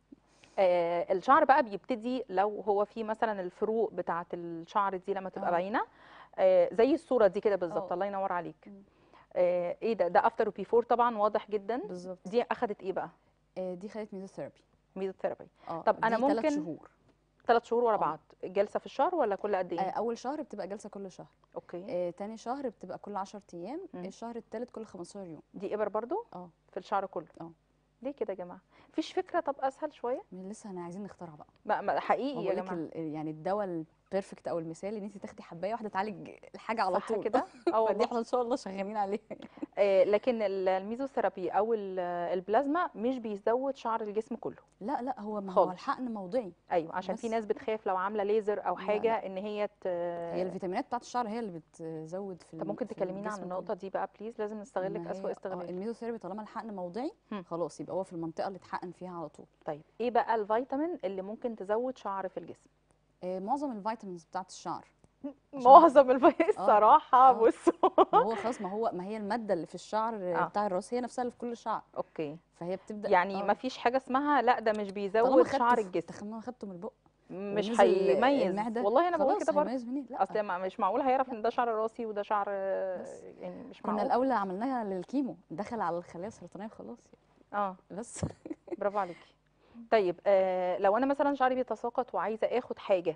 S1: آه الشعر بقى بيبتدي لو هو في مثلا الفروق بتاعه الشعر دي لما تبقى
S4: آه.
S1: باينه آه زي الصوره دي كده بالظبط
S4: آه.
S1: الله ينور عليك
S4: مم.
S1: آه ايه ده ده افتر وبيفور طبعا واضح جدا
S4: بالظبط
S1: دي اخدت ايه بقى
S4: آه، دي خدت ميزوثيرابي
S1: ميزوثيرابي
S4: اه
S1: طب أنا
S4: دي تلات
S1: ممكن-
S4: شهور
S1: ثلاث شهور ورا
S4: آه.
S1: بعض جلسه في الشهر ولا كل قد
S4: آه،
S1: ايه
S4: اول شهر بتبقى جلسه كل شهر
S1: اوكي
S4: آه، تاني شهر بتبقى كل 10 ايام
S1: مم.
S4: الشهر التالت كل 15 يوم
S1: دي ابر برضو
S4: اه
S1: في الشعر كله
S4: اه.
S1: ليه كده يا جماعه مفيش فكره طب اسهل شويه
S4: من لسه احنا عايزين نخترع بقى
S1: ما ما
S4: ما
S1: حقيقي يا
S4: بقول لك
S1: جماعه
S4: ال- يعني الدواء البيرفكت او المثالي ان انت تاخدي حبايه واحده تعالج الحاجه على
S1: صح
S4: طول
S1: كده اه
S4: فدي
S1: والله
S4: احنا ان شاء الله شغالين عليها
S1: آه لكن ال- الميزوثيرابي او ال- البلازما مش بيزود شعر الجسم كله
S4: لا لا هو ما هو
S1: خالص.
S4: الحقن موضعي
S1: ايوه عشان في
S4: بس.
S1: ناس بتخاف لو عامله ليزر او
S4: لا،
S1: حاجه ان هي ت...
S4: هي الفيتامينات بتاعت الشعر هي اللي بتزود في
S1: طب
S4: ال-
S1: ممكن
S4: في
S1: تكلمينا عن
S4: الجسم
S1: النقطه
S4: كله.
S1: دي بقى بليز لازم نستغلك
S4: ما
S1: اسوء
S4: هي- آه،
S1: استغلال
S4: الميزوثيرابي طالما الحقن موضعي
S1: هم.
S4: خلاص يبقى هو في المنطقه اللي اتحقن فيها على طول
S1: طيب ايه بقى الفيتامين اللي ممكن تزود شعر في الجسم
S4: آه، معظم الفيتامينز بتاعت الشعر عشان-
S1: معظم الفيتامين الصراحه
S4: آه.
S1: بصوا
S4: ما هو خلاص ما هو ما هي الماده اللي في الشعر
S1: آه.
S4: آه. بتاع الراس هي نفسها اللي في كل شعر
S1: اوكي
S4: فهي بتبدا
S1: يعني
S4: آه.
S1: ما فيش حاجه اسمها لا ده مش
S4: طالما
S1: بيزود
S4: خدته
S1: شعر
S4: في-
S1: الجسم
S4: طالما خدته من البق
S1: مش
S4: ونزل
S1: هيميز
S4: المعدة،
S1: والله انا بقول
S4: خلاص
S1: كده برضه
S4: هيميز منين لا
S1: اصل ما- مش معقول هيعرف ان ده شعر راسي وده شعر
S4: بس.
S1: يعني مش
S4: كنا
S1: معقول
S4: الاول عملناها للكيمو دخل على الخلايا السرطانيه خلاص
S1: اه
S4: بس
S1: برافو عليكي طيب آه لو انا مثلا شعري بيتساقط وعايزه اخد حاجه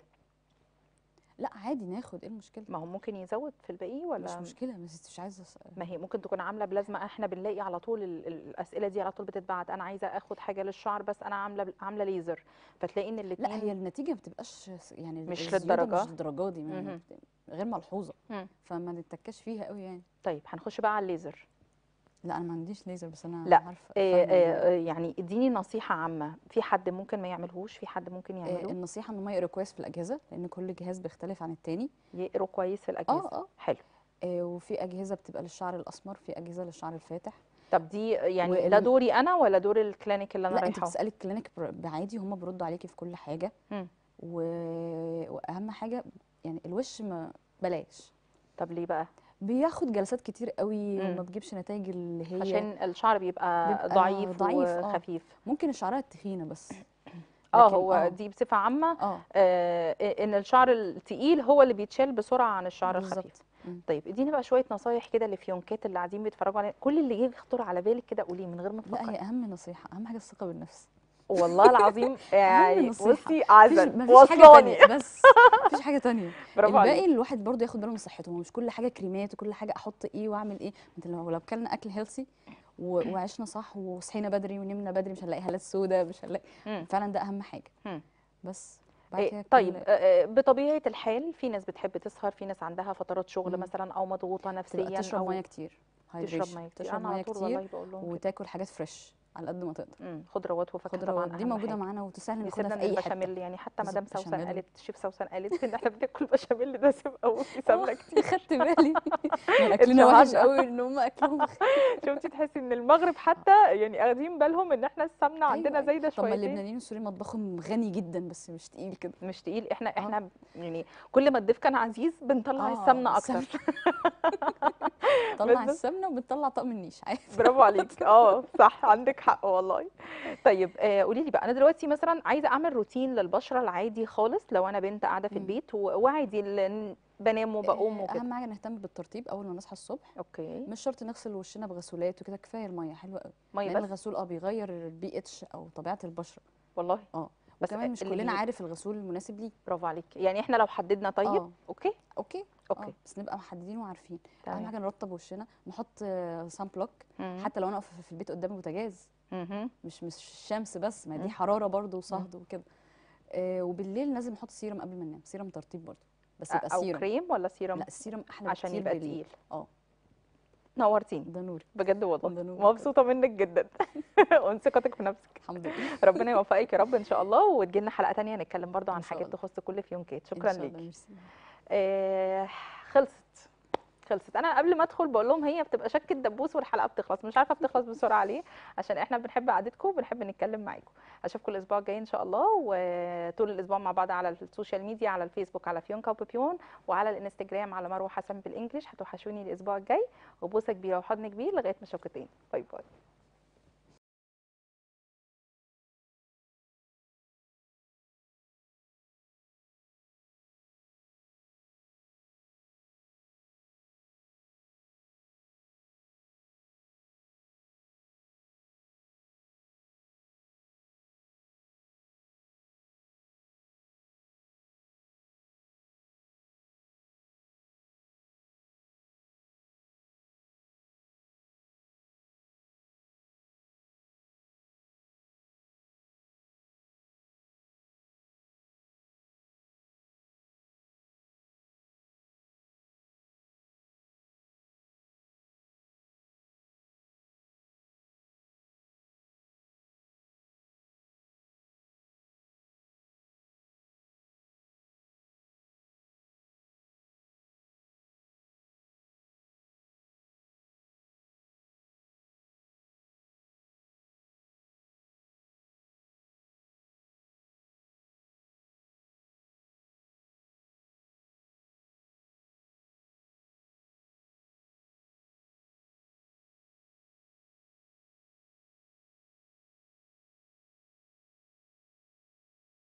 S4: لا عادي ناخد ايه المشكله
S1: ما هو ممكن يزود في الباقي
S4: مش
S1: ولا
S4: مشكله بس مش عايزه أس-
S1: ما هي ممكن تكون عامله بلازما احنا بنلاقي على طول ال- ال- الاسئله دي على طول بتتبعت انا عايزه اخد حاجه للشعر بس انا عامله عامله ليزر فتلاقي ان
S4: لا
S1: الاثنين
S4: هي النتيجه ما بتبقاش س- يعني
S1: مش
S4: الزيادة
S1: للدرجة.
S4: مش للدرجه دي ما-
S1: مهم.
S4: غير ملحوظه
S1: مم.
S4: فما نتكاش فيها قوي يعني
S1: طيب هنخش بقى على الليزر
S4: لا انا ما عنديش ليزر بس انا
S1: لا،
S4: عارفه
S1: آه
S4: فاهمة الموضوع.
S1: آه آه، يعني اديني نصيحه عامه في حد ممكن ما يعملهوش في حد ممكن
S4: آه،
S1: يعمله
S4: النصيحه ان هم يقروا كويس في الاجهزه لان كل جهاز بيختلف عن التاني
S1: يقروا كويس في الاجهزه
S4: اه اه
S1: حلو
S4: آه، وفي اجهزه بتبقى للشعر الاسمر في اجهزه للشعر الفاتح
S1: طب دي يعني
S4: وال-
S1: ده دوري انا ولا دور الكلينيك اللي انا
S4: لا انت
S1: رايحه
S4: بتسالي الكلينيك بر- بعادي هم بيردوا عليكي في كل حاجه
S1: مم.
S4: و... واهم حاجه يعني الوش ما بلاش
S1: طب ليه بقى
S4: بياخد جلسات كتير قوي
S1: مم.
S4: وما بتجيبش نتائج اللي هي
S1: عشان الشعر بيبقى,
S4: بيبقى
S1: ضعيف,
S4: ضعيف، آه.
S1: وخفيف
S4: ممكن الشعريه التخينه بس
S1: اه
S4: لكن
S1: هو
S4: آه.
S1: دي بصفه عامه
S4: اه
S1: آه ان الشعر التقيل هو اللي بيتشال بسرعه عن الشعر الخفيف
S4: بالظبط مم.
S1: طيب اديني بقى شويه نصايح كده لفيونكات اللي قاعدين بيتفرجوا علينا كل اللي يجي يخطر على بالك كده قوليه من غير ما
S4: لا هي
S1: تفكري
S4: اهم نصيحه اهم حاجه الثقه بالنفس
S1: والله العظيم يعني
S4: نصيحة.
S1: بصي
S4: مفيش
S1: عزل
S4: مفيش حاجه
S1: وصلاني
S4: تانية بس مفيش حاجه تانية
S1: برافو
S4: الباقي
S1: عليك
S4: الواحد برضه ياخد باله من صحته هو مش كل حاجه كريمات وكل حاجه احط ايه واعمل ايه انت لو لو كلنا اكل هيلثي وعشنا صح وصحينا بدري ونمنا بدري مش هنلاقي هالات سوداء مش هنلاقي
S1: مم.
S4: فعلا ده اهم حاجه
S1: مم.
S4: بس بعد
S1: إيه،
S4: كده
S1: طيب
S4: كل-
S1: آه، آه، بطبيعه الحال في ناس بتحب تسهر في ناس عندها فترات شغل
S4: مم.
S1: مثلا او مضغوطه
S4: تبقى
S1: نفسيا
S4: تشرب
S1: او
S4: ميه كتير
S1: تشرب
S4: hydration.
S1: ميه كتير
S4: تشرب
S1: انا على
S4: ميه
S1: طول
S4: كتير
S1: والله بقول لهم كده.
S4: وتاكل حاجات فريش على قد ما تقدر
S1: مم، خضروات وفاكهه طبعا
S4: خضروات دي
S1: أهم
S4: موجوده
S1: حاجة.
S4: معانا وتسهل ناخدها
S1: يسيبنا
S4: في
S1: من
S4: اي حته
S1: البشاميل يعني حتى مدام
S4: بالظبط،
S1: سوسن
S4: بشاميل.
S1: قالت الشيف سوسن قالت ان احنا بناكل بشاميل دسم قوي في سمنه كتير
S4: خدت بالي من اكلنا وحش
S1: اتشهرنا.
S4: قوي ان هم اكلهم
S1: شفتي تحسي ان المغرب حتى يعني اخدين بالهم ان احنا السمنه عندنا
S4: أيوة.
S1: زايده
S4: طب ما
S1: شويتين
S4: اللبنانيين والسوريين مطبخهم غني جدا بس مش تقيل كده
S1: مش تقيل احنا احنا يعني كل ما الضيف كان عزيز بنطلع
S4: آه،
S1: السمنه اكتر
S4: طلع
S1: بس-
S4: السمنه وبتطلع طقم النيش عادي
S1: برافو عليك اه صح عندك حق والله طيب آه قولي لي بقى انا دلوقتي مثلا عايزه اعمل روتين للبشره العادي خالص لو انا بنت قاعده في
S4: مم.
S1: البيت و- وعادي ال- بنام وبقوم
S4: آه،
S1: وكده
S4: اهم حاجه نهتم بالترطيب اول ما نصحى الصبح
S1: اوكي
S4: مش شرط نغسل وشنا بغسولات وكده كفايه الميه حلوه قوي
S1: ميه
S4: لان
S1: بس
S4: الغسول اه بيغير البي اتش او طبيعه البشره
S1: والله
S4: اه
S1: بس
S4: وكمان مش
S1: اللي
S4: كلنا
S1: هي-
S4: عارف الغسول المناسب ليه
S1: برافو عليك يعني احنا لو حددنا طيب
S4: اه
S1: اوكي
S4: اوكي
S1: اوكي
S4: اه بس نبقى محددين وعارفين اهم
S1: تمام
S4: حاجه نرطب وشنا نحط سان بلوك
S1: مم.
S4: حتى لو انا واقفه في البيت قدام بوتاجاز
S1: مهم.
S4: مش مش الشمس بس ما
S1: مم.
S4: دي حراره برضو وصهد وكده آه وبالليل لازم نحط سيرم قبل ما ننام سيرم ترطيب برضو بس يبقى
S1: او
S4: سيرم
S1: كريم ولا سيرم
S4: لا السيرم احلى
S1: عشان
S4: بكتير
S1: يبقى
S4: بالليل.
S1: تقيل
S4: اه
S1: نورتيني
S4: ده نوري
S1: بجد والله
S4: ده نور
S1: مبسوطه منك جدا ومن ثقتك في نفسك
S4: الحمد لله
S1: ربنا يوفقك يا رب ان شاء الله وتجي لنا حلقه تانية نتكلم برضو عن
S4: إن شاء
S1: حاجات
S4: الله.
S1: تخص كل فيونكات
S4: إن
S1: شكرا
S4: شاء الله،
S1: ليكي
S4: ميرسي.
S1: آه خلصت خلصت انا قبل ما ادخل بقول لهم هي بتبقى شك الدبوس والحلقه بتخلص مش عارفه بتخلص بسرعه ليه عشان احنا بنحب قعدتكم وبنحب نتكلم معاكم اشوفكم الاسبوع الجاي ان شاء الله وطول الاسبوع مع بعض على السوشيال ميديا على الفيسبوك على فيونكا وبيبيون وعلى الانستجرام على مروه حسن بالانجلش هتوحشوني الاسبوع الجاي وبوسه كبيره وحضن كبير لغايه ما اشوفكم تاني باي باي